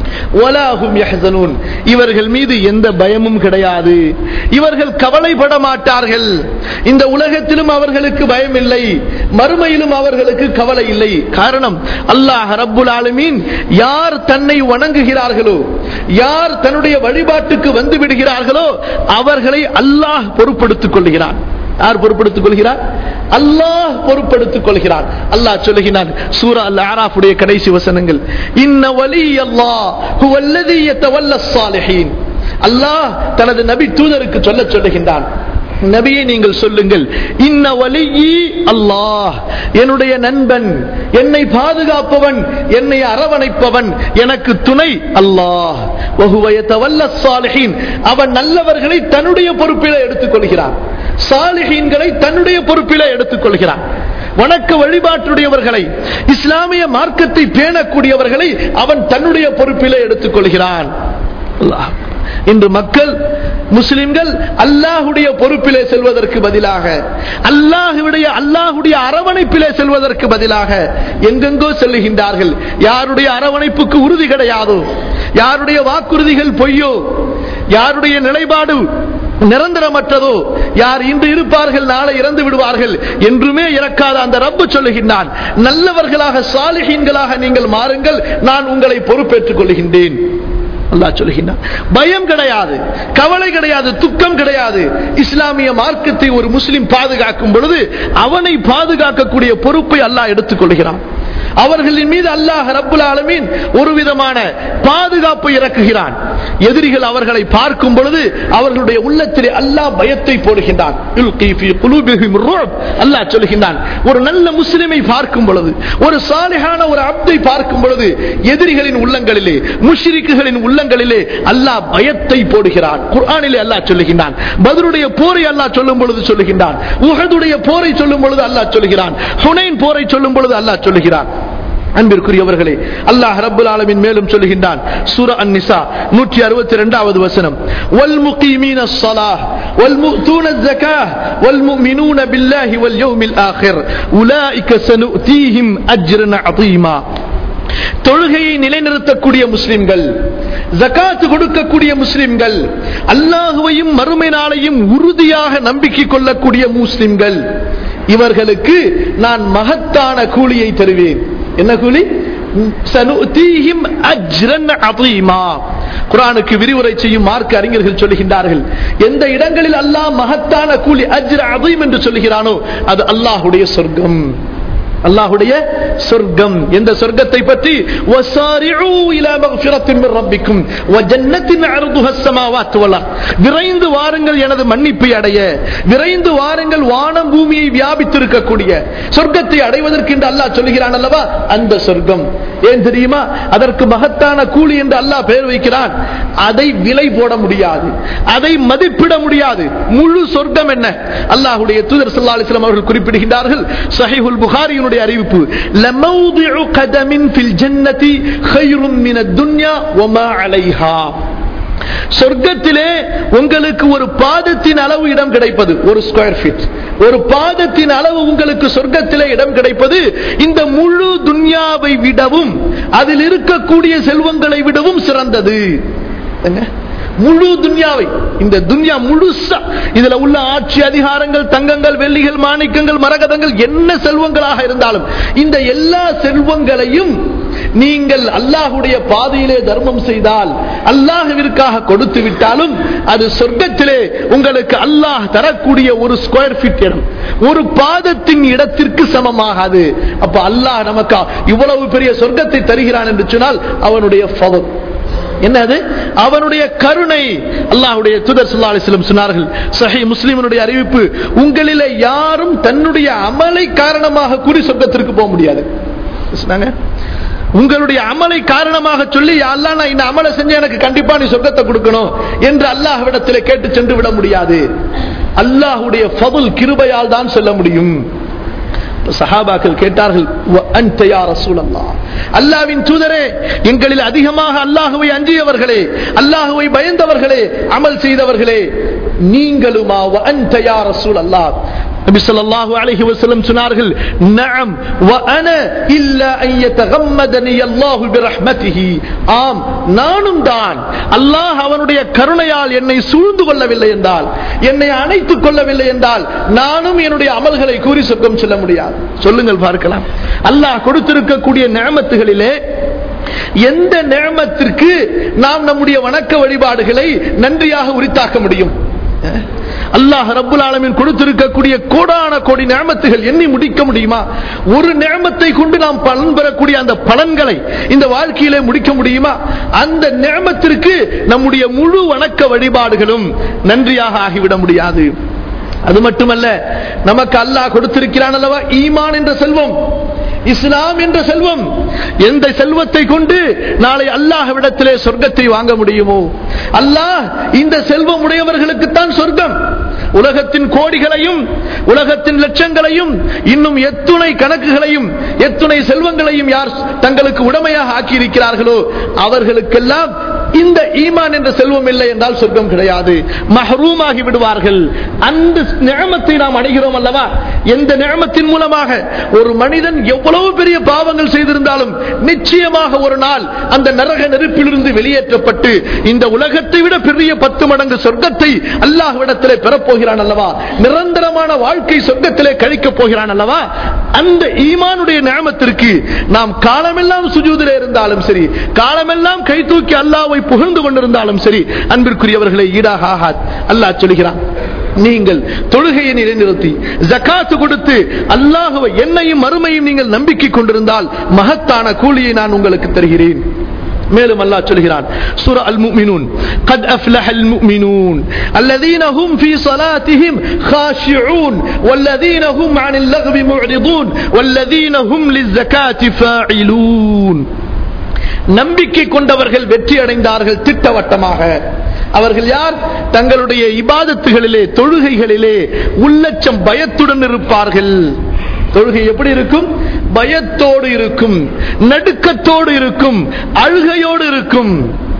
வலாஹும் யஹ்சனூன் இவர்கள் மீது எந்த பயமும் கிடையாது இவர்கள் கவலைப்பட மாட்டார்கள் இந்த உலகத்திலும் அவர்களுக்கு பயம் இல்லை மறுமையிலும் அவர்களுக்கு கவலை இல்லை காரணம் அல்லாஹ் ரப்புல் ஆலமீன் யார் தன்னை வணங்குகிறார்களோ யார் தன்னுடைய வழிபாட்டுக்கு வந்து விடுகிறார்களோ அவர்களை அல்லாஹ் பொறுப்படுத்திக் கொள்கிறான் யார் பொறுப்படுத்திக் கொள்கிறார் அல்லாஹ் பொறுப்படுத்திக் கொள்கிறான் அல்லாஹ் சொல்லுகிறான் சூரா அல் ஆராஃபுடைய கடைசி வசனங்கள் இன்ன வலி அல்லாஹ் ஹுவல்லதி யதவல்ல ஸாலிஹீன் அல்லாஹ் தனது நபி தூதருக்கு சொல்ல சொல்லுகின்றான் நபியை நீங்கள் சொல்லுங்கள் இன்ன வலியி அல்லாஹ் என்னுடைய நண்பன் என்னை பாதுகாப்பவன் என்னை அரவணைப்பவன் எனக்கு துணை அல்லாஹ் வஹுவ யதவல்ல ஸாலிஹீன் அவன் நல்லவர்களை தன்னுடைய பொறுப்பிலே எடுத்துக் கொள்கிறான் சாலிஹீன்களை தன்னுடைய பொறுப்பிலே எடுத்துக் கொள்கிறான் வணக்க வழிபாட்டுடையவர்களை இஸ்லாமிய மார்க்கத்தை பேணக்கூடியவர்களை அவன் தன்னுடைய பொறுப்பிலே எடுத்துக் கொள்கிறான் அல்லாஹ் இன்று மக்கள் முஸ்லிம்கள் அல்லாஹுடைய பொறுப்பிலே செல்வதற்கு பதிலாக அல்லாஹுடைய அல்லாஹுடைய அரவணைப்பிலே செல்வதற்கு பதிலாக எங்கெங்கோ செல்லுகின்றார்கள் யாருடைய அரவணைப்புக்கு உறுதி கிடையாதோ யாருடைய வாக்குறுதிகள் பொய்யோ யாருடைய நிலைப்பாடு நிரந்தரமற்றதோ யார் இன்று இருப்பார்கள் நாளை இறந்து விடுவார்கள் என்றுமே இறக்காத அந்த ரப்பு சொல்லுகின்றான் நல்லவர்களாக சாலிஹீன்களாக நீங்கள் மாறுங்கள் நான் உங்களை பொறுப்பேற்றுக் கொள்கின்றேன் அல்லாஹ் சொல்லுகின்றான் பயம் கிடையாது கவலை கிடையாது துக்கம் கிடையாது இஸ்லாமிய மார்க்கத்தை ஒரு முஸ்லிம் பாதுகாக்கும் பொழுது அவனை பாதுகாக்கக்கூடிய பொறுப்பை அல்லாஹ் எடுத்துக் கொள்கிறான் அவர்களின் மீது அல்லாஹ் ரப்புல் ஆலமீன் ஒரு விதமான பாதுகாப்பை இறக்குகிறான் எதிரிகள் அவர்களை பார்க்கும் பொழுது அவர்களுடைய உள்ளத்திலே அல்லாஹ் பயத்தை போடுகின்றான் யுல்கி ஃபீ குலூபிஹிம் ருஅப். அல்லாஹ் சொல்லுகின்றான் ஒரு நல்ல முஸ்லிமை பார்க்கும் பொழுது ஒரு சாலிஹான ஒரு அப்தை பார்க்கும் பொழுது எதிரிகளின் உள்ளங்களிலே முஷ்ரிக்குகளின் உள்ளங்களிலே அல்லாஹ் பயத்தை போடுகிறான் குர்ஆனிலே அல்லாஹ் சொல்லுகின்றான் பத்ருடைய போரை அல்லாஹ் சொல்லும் பொழுது சொல்லுகின்றான் உஹதுடைய போரை சொல்லும் பொழுது அல்லாஹ் சொல்லுகிறான் ஹுனைன் போரை சொல்லும் பொழுது அல்லாஹ் சொல்லுகிறான் அன்பிற்குரியவர்களே அல்லாஹ் ரப்புல் ஆலமீன் மேலும் சொல்லுகின்றான் சூரா அன்-நிசா 162வது வசனம் வல் முகீமீன ஸலாஹ் வல் முத்தூன ஸகாஹ் வல் முஃமினூன பில்லாஹி வல் யௌமில் ஆখির உலாயிக சனுதீஹிம் அஜ்ரன் அதீமா தொழுகையை நிலைநிறுத்தக்கூடிய முஸ்லிம்கள் ஜகாத்து கொடுக்கக்கூடிய முஸ்லிம்கள் அல்லாஹுவையும் மறுமை நாளையும் உறுதியாக நம்பிக்கை கொள்ளக்கூடிய முஸ்லிம்கள் இவர்களுக்கு நான் மகத்தான கூலியை தருவேன் என்ன கூலி சனுதீஹிம் அஜ்ரன் அதீமா குர்ஆனுக்கு விரிவுரை செய்யும் மார்க்க அறிஞர்கள் சொல்லுகின்றார்கள் எந்த இடங்களில் அல்லாஹ் மகத்தான கூலி அஜ்ர அதீம் என்று சொல்லுகிறானோ அது அல்லாஹ்வுடைய சொர்க்கம் அல்லாஹுடைய சொர்க்கம் எந்த சொர்க்கத்தை பற்றி வசாரிஉ இலா மக்ஃபிரத்தின் மின் ரப்பிக்கும் வ ஜன்னத்தின் அர்துஹ ஸமாவாத் வல் அர்த் விரைந்து வாருங்கள் எனது மன்னிப்பை அடைய விரைந்து வாருங்கள் வானம் பூமியை வியாபித்திருக்கக்கூடிய சொர்க்கத்தை அடைவதற்கு என்று அல்லாஹ் சொல்கிறான் அல்லவா அந்த சொர்க்கம் ஏன் தெரியுமா அதற்கு மகத்தான கூலி என்று அல்லாஹ் பெயர் வைக்கிறான் அதை விலை போட முடியாது அதை மதிப்பிட முடியாது முழு சொர்க்கம் என்ன அல்லாஹ்வுடைய தூதர் ஸல்லல்லாஹு அலைஹி வஸல்லம் அவர்கள் குறிப்பிடுகின்றார்கள் சஹீஹுல் புகாரியினுடைய அறிவிப்பு லமௌதிஉ கதமின் ஃபில் ஜன்னதி கைரும் மினத் துன்யா வமா அலைஹா சொர்க்கத்திலே உங்களுக்கு ஒரு பாதத்தின் அளவு இடம் கிடைப்பது ஒரு ஸ்கொயர் ஃபீட் ஒரு பாதத்தின் அளவு உங்களுக்கு சொர்க்கத்திலே இடம் கிடைப்பது இந்த முழு துன்யாவை விடவும் அதில் இருக்கக்கூடிய செல்வங்களை விடவும் சிறந்தது என்ன முழு துன்யாவை இந்த துன்யா முழுசா இதுல உள்ள ஆட்சி அதிகாரங்கள் தங்கங்கள் வெள்ளிகள் மாணிக்கங்கள் மரகதங்கள் என்ன செல்வங்களாக இருந்தாலும் இந்த எல்லா செல்வங்களையும் நீங்கள் அல்லாஹுடைய பாதையிலே தர்மம் செய்தால் அல்லாஹுவிற்காக கொடுத்து விட்டாலும் அது சொர்க்கத்திலே உங்களுக்கு அல்லாஹ் தரக்கூடிய ஒரு ஸ்கொயர் ஃபீட் இடம் ஒரு பாதத்தின் இடத்திற்கு சமமாகாது அப்ப அல்லாஹ் நமக்கு இவ்வளவு பெரிய சொர்க்கத்தை தருகிறான் என்று சொன்னால் அவனுடைய ஃபவர் என்னது அவனுடைய கருணை அல்லாஹ்வுடைய தூதர் ஸல்லல்லாஹு அலைஹி வஸல்லம் சொன்னார்கள் சஹீஹ் முஸ்லிமினுடைய அறிவிப்பு உங்களிலே யாரும் தன்னுடைய அமலை காரணமாக கூறி சொர்க்கத்திற்கு போக முடியாது சொன்னாங்க உங்களுடைய அமலை காரணமாக சொல்லி "யா அல்லாஹ் நான் இந்த அமலை செஞ்சு எனக்கு கண்டிப்பா நீ சொர்க்கத்தை கொடுக்கணும் என்று அல்லாஹ்விடத்திலே கேட்டு சென்று விட முடியாது அல்லாஹ்வுடைய ஃபதுல் கிருபையால் தான் சொல்ல முடியும் சஹாபாக்கள் கேட்டார்கள் "வ அன்த யா ரசூலல்லாஹ் அல்லாஹ்வின் தூதரே எங்களில் அதிகமாக அல்லாஹ்வை அஞ்சியவர்களே அல்லாஹ்வை பயந்தவர்களே அமல் செய்தவர்களே நீங்களுமா "வ அன்த யா ரசூலல்லாஹ் நபி ஸல்லல்லாஹு அலைஹி வஸல்லம் சொன்னார்கள் நஅம் வ அன இல்லா அன் யதகம்மதனி அல்லாஹு பிரஹ்மதிஹி ஆம் நானும் தான் அல்லாஹ் அவனுடைய கருணையால் என்னை சூழ்ந்து கொள்ளவில்லை என்றால் என்னை அணைத்துக் கொள்ளவில்லை என்றால் நானும் என்னுடைய அமல்களை கூறி சொர்க்கம் சொல்ல முடியாது சொல்லுங்கள் பார்க்கலாம் அல்லாஹ் கொடுத்திருக்கக்கூடிய நியமத்துகளிலே எந்த நியமத்திற்கு நாம் நம்முடைய வணக்க வழிபாடுகளை நன்றியாக உரித்தாக்க முடியும் அல்லாஹ் ரப்புல் ஆலமீன் கொடுத்திருக்கக்கூடிய கோடான கோடி நியமத்துகள் எண்ணி முடிக்க முடியுமா ஒரு நியமத்தை கொண்டு நாம் பலன் பெறக்கூடிய அந்த பலன்களை இந்த வாழ்க்கையிலே முடிக்க முடியுமா அந்த நியமத்திற்கு நம்முடைய முழு வணக்க வழிபாடுகளும் நன்றியாக ஆகிவிட முடியாது அது மட்டுமல்ல நமக்கு அல்லாஹ் கொடுத்திருக்கிறான் அல்லவா ஈமான் என்ற செல்வம் இஸ்லாம் என்ற செல்வம் எந்த செல்வத்தை கொண்டு நாளை அல்லாஹ்விடத்திலே சொர்க்கத்தை வாங்க முடியுமோ அல்லாஹ் இந்த செல்வம் உடையவர்களுக்கு தான் சொர்க்கம் உலகத்தின் கோடிகளையும் உலகத்தின் லட்சங்களையும் இன்னும் எத்துணை கணக்குகளையும் எத்துணை செல்வங்களையும் யார் தங்களுக்கு உடமையாக ஆக்கியிருக்கிறார்களோ அவர்களுக்கெல்லாம் இந்த ஈமான் என்ற செல்வம் இல்லை என்றால் சொர்க்கம் கிடையாது மஹரூமாகி விடுவார்கள் அந்த நியமத்தை நாம் அடைகிறோம் அல்லவா எந்த நியமத்தின் மூலமாக ஒரு மனிதன் எவ்வளவு பெரிய பாவங்கள் செய்திருந்தாலும் நிச்சயமாக ஒரு நாள் அந்த நரக நெருப்பிலிருந்து வெளியேற்றப்பட்டு இந்த உலகத்தை விட பெரிய பத்து மடங்கு சொர்க்கத்தை அல்லாஹ்விடத்திலே பெறப்போகிறான் அல்லவா நிரந்தரமான வாழ்க்கை சொர்க்கத்திலே கழிக்கப் போகிறான் அல்லவா அந்த ஈமானுடைய நியமத்திற்கு நாம் காலமெல்லாம் சுஜூதிலே இருந்தாலும் சரி காலமெல்லாம் கை தூக்கி அல்லாவை புகழ்ந்து கொண்டிருந்தாலும் சரி அன்பிற்குரியவர்களை ஈடாக ஆகாத் அல்லாஹ் சொல்கிறான் நீங்கள் தொழுகையை நிலைநிறுத்தி ஜக்காத்து கொடுத்து அல்லாஹுவை என்னையும் மறுமையும் நீங்கள் நம்பிக்கை கொண்டிருந்தால் மகத்தான கூலியை நான் உங்களுக்கு தருகிறேன் மேலும் அல்லாஹ் சொல்கிறான் சூரா அல் முஃமினூன் قد افلح المؤمنون الذين هم في صلاتهم خاشعون والذين هم عن اللغو معرضون والذين هم للزكاة فاعلون நம்பிக்கை கொண்டவர்கள் வெற்றி அடைந்தார்கள் திட்டவட்டமாக அவர்கள் யார் தங்களுடைய இபாதத்துகளிலே தொழுகைகளிலே உள்ளச்சம் பயத்துடன் இருப்பார்கள் தொழுகை எப்படி இருக்கும் பயத்தோடு இருக்கும் நடுக்கத்தோடு இருக்கும் அழுகையோடு இருக்கும்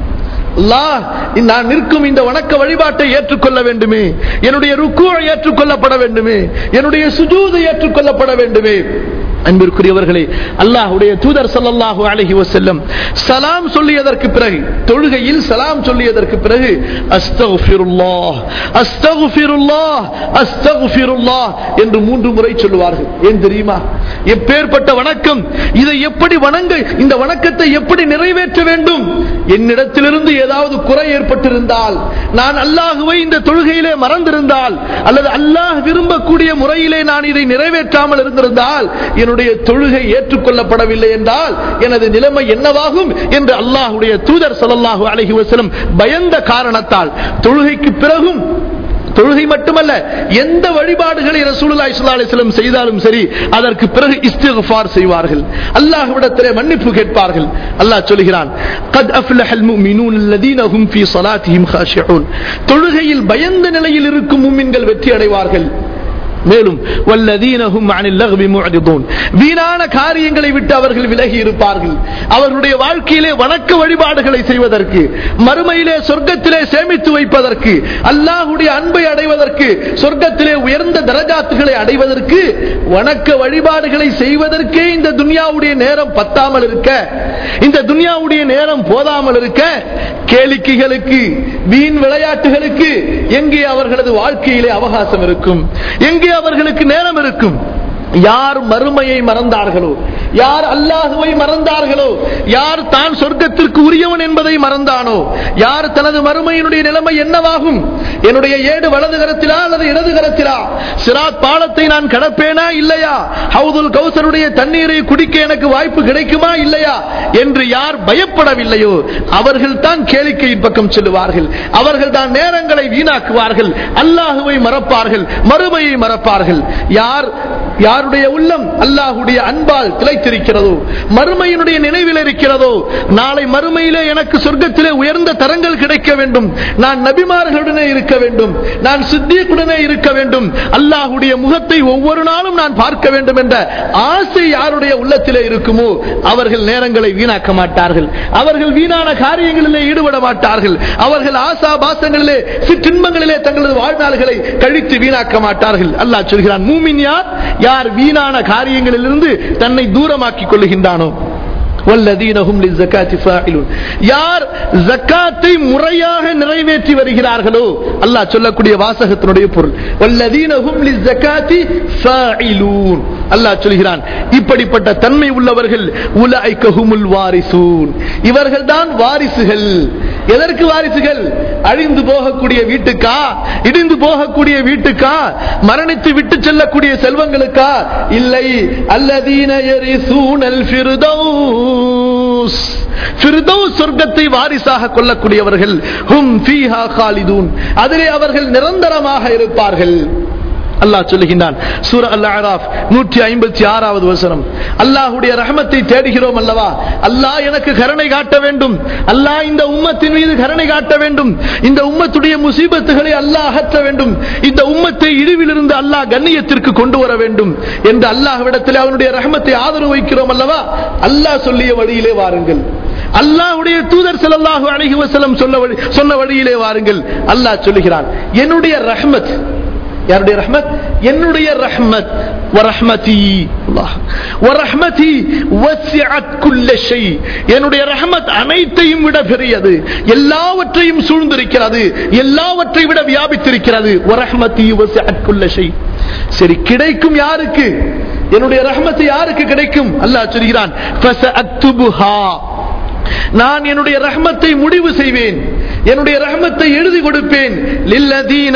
அல்லாஹ் நான் நிற்கும் இந்த வணக்க வழிபாட்டை ஏற்றுக்கொள்ள வேண்டுமே என்னுடைய ருக்குவை ஏற்றுக்கொள்ளப்பட வேண்டுமே என்னுடைய சுஜூது ஏற்றுக்கொள்ளப்பட வேண்டுமே அன்பிற்குரியவர்களே அல்லாஹ்வுடைய தூதர் ஸல்லல்லாஹு அலைஹி வஸல்லம் சலாம் சொல்லியதற்கு பிறகு தொழுகையில் சலாம் சொல்லியதற்கு பிறகு அஸ்தக்ஃபிருல்லாஹ் அஸ்தக்ஃபிருல்லாஹ் அஸ்தக்ஃபிருல்லாஹ் என்று மூன்று முறை சொல்லுவார்கள் ஏன் தெரியுமா எப்பேற்பட்ட வணக்கம் இதை எப்படி வணங்க இந்த வணக்கத்தை எப்படி நிறைவேற்ற வேண்டும் என்னிடத்திலிருந்து ஏதாவது குறை ஏற்பட்டிருந்தால் நான் அல்லாஹுவை இந்த தொழுகையிலே மறந்திருந்தால் அல்லது அல்லாஹ் விரும்பக்கூடிய முறையிலே நான் இதை நிறைவேற்றாமல் இருந்திருந்தால் என்னுடைய தொழுகை ஏற்றுக்கொள்ளப்படவில்லை என்றால் எனது நிலைமை என்னவாகும் என்று அல்லாஹுடைய தூதர் ஸல்லல்லாஹு அலைஹி வஸல்லம் பயந்த காரணத்தால் தொழுகைக்கு பிறகும் தொழுகை மட்டுமல்ல எந்த வழிபாடுகளை ரசூலுல்லாஹி ஸல்லல்லாஹு அலைஹி வஸல்லம் செய்தாலும் சரி அதற்கு பிறகு இஸ்திக்ஃபார் செய்வார்கள் அல்லாஹ்விடத்திலே மன்னிப்பு கேட்பார்கள் அல்லாஹ் சொல்கிறான் قد افلح المؤمنون الذين هم في صلاتهم خاشعون தொழுகையில் பயந்த நிலையில் இருக்கும் முஃமின்கள் வெற்றி அடைவார்கள் மேலும் வல்லதீனஹும் அனில் லக்வி முஅரிதுன் வீணான காரியங்களை விட்டு அவர்கள் விலகி இருப்பார்கள் அவர்களுடைய வாழ்க்கையிலே வணக்க வழிபாடுகளை செய்வதற்கு மறுமையிலே சொர்க்கத்திலே சேமித்து வைப்பதற்கு அல்லாஹ்வுடைய அன்பை அடைவதற்கு சொர்க்கத்திலே உயர்ந்த தரஜாத்துகளை அடைவதற்கு வணக்க வழிபாடுகளை செய்வதற்கே இந்த துன்யாவுடைய நேரம் பத்தாமல் இருக்க இந்த துன்யாவுடைய நேரம் போதாமல் இருக்க கேளிக்கைகளுக்கு வீண் விளையாட்டுகளுக்கு எங்கே அவர்களது வாழ்க்கையிலே அவகாசம் இருக்கும் எங்கே அவர்களுக்கு நேரம் இருக்கும் யார் மறுமையை மறந்தார்களோ யார் அல்லாஹுவை மறந்தார்களோ யார் தான் சொர்க்கத்திற்கு உரியவன் என்பதை மறந்தானோ யார் தனது மறுமையினுடைய நிலைமை என்னவாகும் என்னுடைய ஏடு வலது கரத்திலா அல்லது இடது கரத்திலா சிராத் பாலத்தை நான் கடப்பேனா இல்லையா ஹவுதுல் கௌசருடைய தண்ணீரை குடிக்க எனக்கு வாய்ப்பு கிடைக்குமா இல்லையா என்று யார் பயப்படவில்லையோ அவர்கள் தான் கேளிக்கையின் பக்கம் செல்லுவார்கள் அவர்கள் தான் நேரங்களை வீணாக்குவார்கள் அல்லாஹுவை மறப்பார்கள் மறுமையை மறப்பார்கள் யார் யாருடைய உள்ளம் அல்லாஹுடைய அன்பால் திளைத்திருக்கிறதோ மறுமையினுடைய நினைவில் இருக்கிறதோ நாளை மறுமையிலே எனக்கு சொர்க்கத்திலே உயர்ந்த தரங்கள் கிடைக்க வேண்டும் நான் நபிமார்களுடனே இருக்க வேண்டும் நான் சித்தியக்குடனே இருக்க வேண்டும் அல்லாஹுடைய முகத்தை ஒவ்வொரு நாளும் நான் பார்க்க வேண்டும் என்ற ஆசை யாருடைய உள்ளத்திலே இருக்குமோ அவர்கள் நேரங்களை வீணாக்க மாட்டார்கள் அவர்கள் வீணான காரியங்களிலே ஈடுபட மாட்டார்கள் அவர்கள் ஆசா பாசங்களிலே சிற்றின்பங்களிலே தங்களது வாழ்நாள்களை கழித்து வீணாக்க மாட்டார்கள் அல்லாஹ் சொல்கிறான் மூமின் யார் யார் வீணான காரியங்களிலிருந்து தன்னை தூரமாக்கிக் கொள்ளுகின்றானோ والذين هم للزكاة فاعلون யார் ஜக்காத்தை முறையாக நிறைவேற்றி வருகிறார்களோ அல்லாஹ் சொல்லக்கூடிய வாசகத்தினுடைய பொருள் والذين هم للزكاة فاعلون அல்லாஹ் சொல்கிறான் இப்படிப்பட்ட தன்மை உள்ளவர்கள் உலாய்க ஹுமுல் வாரிசூன் இவர்கள் தான் வாரிசுகள் எதற்கு வாரிசுகள் அழிந்து போகக்கூடிய வீட்டுக்கா இடிந்து போகக்கூடிய வீட்டுக்கா மரணித்து விட்டு செல்லக்கூடிய செல்வங்களுக்கா இல்லை அல்லதீன யரிசூனல் ஃபிர்தௌஸ் ஃபிர்தௌஸ் சொர்க்கத்தை வாரிசாக கொள்ளக்கூடியவர்கள் ஹும் ஃபீஹா காலிதூன் அதிலே அவர்கள் நிரந்தரமாக இருப்பார்கள் அல்லாஹ் சொல்லுகின்றான் சூர அல் அராஃப் நூற்றி ஐம்பத்தி ஆறாவது வசனம் அல்லாஹுடைய ரஹமத்தை தேடுகிறோம் அல்லவா அல்லாஹ் எனக்கு கருணை காட்ட வேண்டும் அல்லாஹ் இந்த உம்மத்தின் மீது கருணை காட்ட வேண்டும் இந்த உம்மத்துடைய முசீபத்துகளை அல்லாஹ் அகற்ற வேண்டும் இந்த உம்மத்தை இழிவிலிருந்து அல்லாஹ் கண்ணியத்திற்கு கொண்டு வர வேண்டும் என்று அல்லாஹ்விடத்தில் அவனுடைய ரஹமத்தை ஆதரவு வைக்கிறோம் அல்லவா அல்லாஹ் சொல்லிய வழியிலே வாருங்கள் அல்லாஹ்வுடைய தூதர் ஸல்லல்லாஹு அலைஹி வஸல்லம் சொல்ல வழி சொன்ன வழியிலே வாருங்கள் அல்லாஹ் சொல்லுகிறான் என்னுடைய ரஹ்மத் யாருடைய ரஹ்மத் என்னுடைய ரஹ்மத் வரஹ்மதி அல்லாஹ் வரஹ்மதி வசிஅத் குல்ல ஷை என்னுடைய ரஹ்மத் அனைத்தையும் விட பெரியது எல்லாவற்றையும் சூழ்ந்திருக்கிறது எல்லாவற்றை விட வியாபித்திருக்கிறது வரஹ்மதி வசிஅத் குல்ல ஷை சரி கிடைக்கும் யாருக்கு என்னுடைய ரஹ்மத்து யாருக்கு கிடைக்கும் அல்லாஹ் சொல்கிறான் ஃபஸஅக்துபுஹா நான் என்னுடைய ரஹ்மத்தை முடிவு செய்வேன் என்னுடைய ரஹ்மத்தை எழுதி கொடுப்பேன் லில்லதீன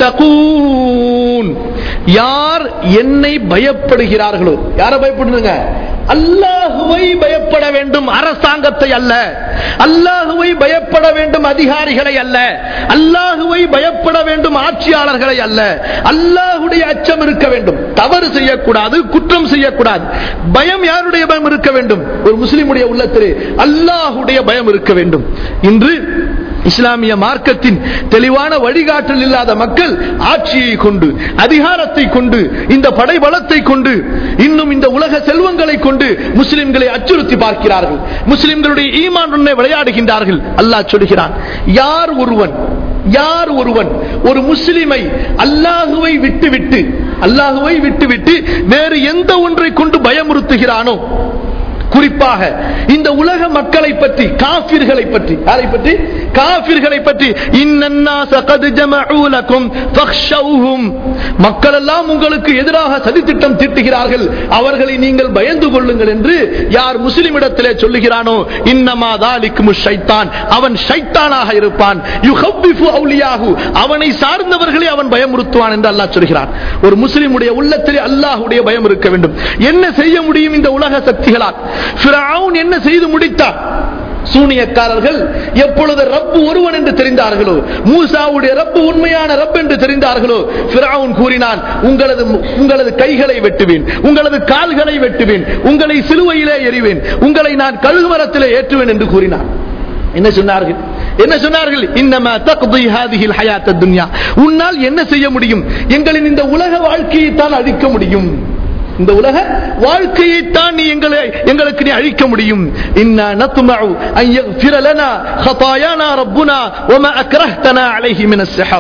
யத்தகூன் யார் என்னை பயப்படுகிறார்களோ யார பயப்படுங்க அல்லாஹுவை பயப்பட வேண்டும் அரசாங்கத்தை அல்ல அல்லாஹுவை பயப்பட வேண்டும் அதிகாரிகளை அல்ல அல்லாஹுவை பயப்பட வேண்டும் ஆட்சியாளர்களை அல்ல அல்லாஹுடைய அச்சம் இருக்க வேண்டும் தவறு செய்யக்கூடாது குற்றம் செய்யக்கூடாது பயம் யாருடைய பயம் இருக்க வேண்டும் ஒரு முஸ்லிமுடைய உள்ளத்திலே அல்லாஹுடைய பயம் இருக்க வேண்டும் இன்று இஸ்லாமிய மார்க்கத்தின் தெளிவான வழிகாட்டல் இல்லாத மக்கள் ஆட்சியை கொண்டு அதிகாரத்தை கொண்டு இந்த படைபலத்தை கொண்டு இன்னும் இந்த உலக செல்வங்களை கொண்டு முஸ்லிம்களை அச்சுறுத்தி பார்க்கிறார்கள் முஸ்லிம்களுடைய ஈமான் விளையாடுகின்றார்கள் அல்லாஹ் சொல்கிறான் யார் ஒருவன் யார் ஒருவன் ஒரு முஸ்லிமை அல்லாஹுவை விட்டுவிட்டு அல்லாஹுவை விட்டுவிட்டு வேறு எந்த ஒன்றை கொண்டு பயமுறுத்துகிறானோ குறிப்பாக இந்த உலக மக்களை பற்றி காபிர்களை பற்றி யாரை பற்றி காபிர்களை பற்றி இன்னன்னாஸ கத் ஜமஊ லக்கும் ஃபக்ஷௌஹும் மக்கள் எல்லாம் உங்களுக்கு எதிராக சதித்திட்டம் தீட்டுகிறார்கள் அவர்களை நீங்கள் பயந்து கொள்ளுங்கள் என்று யார் முஸ்லிமிடத்திலே சொல்லுகிறானோ இன்னமா தாலிக்கும் ஷைத்தான் அவன் ஷைத்தானாக இருப்பான் யுஹப்பிஃபு அவுலியாஹு அவனை சார்ந்தவர்களை அவன் பயமுறுத்துவான் என்று அல்லாஹ் சொல்கிறான் ஒரு முஸ்லிமுடைய உள்ளத்திலே அல்லாஹ்வுடைய பயம் இருக்க வேண்டும் என்ன செய்ய முடியும் இந்த உலக சக்திகளால் ஃபிரௌன் என்ன செய்து முடித்தான் சூனியக்காரர்கள் எப்பொழுது ரப்பு ஒருவன் என்று தெரிந்தார்களோ மூசாவுடைய ரப்பு உண்மையான ரப் என்று தெரிந்தார்களோ ஃபிரௌன் கூறினான் உங்களது உங்களது கைகளை வெட்டுவேன் உங்களது கால்களை வெட்டுவேன் உங்களை சிலுவையிலே எறிவேன் உங்களை நான் கழுகுமரத்திலே ஏற்றுவேன் என்று கூறினான் என்ன சொன்னார்கள் என்ன சொன்னார்கள் இன்னமா தக்தி ஹாதிஹில் ஹயாத் துன்யா உன்னால் என்ன செய்ய முடியும் எங்களின் இந்த உலக வாழ்க்கையை தான் அழிக்க முடியும் இந்த உலக வாழ்க்கையை தான் நீ எங்களை எங்களுக்கு நீ அழிக்க முடியும் இன்னா நத்மஉ அன் யக்ஃபிர லனா خطايانا ربنا وما اكرهتنا عليه من السحر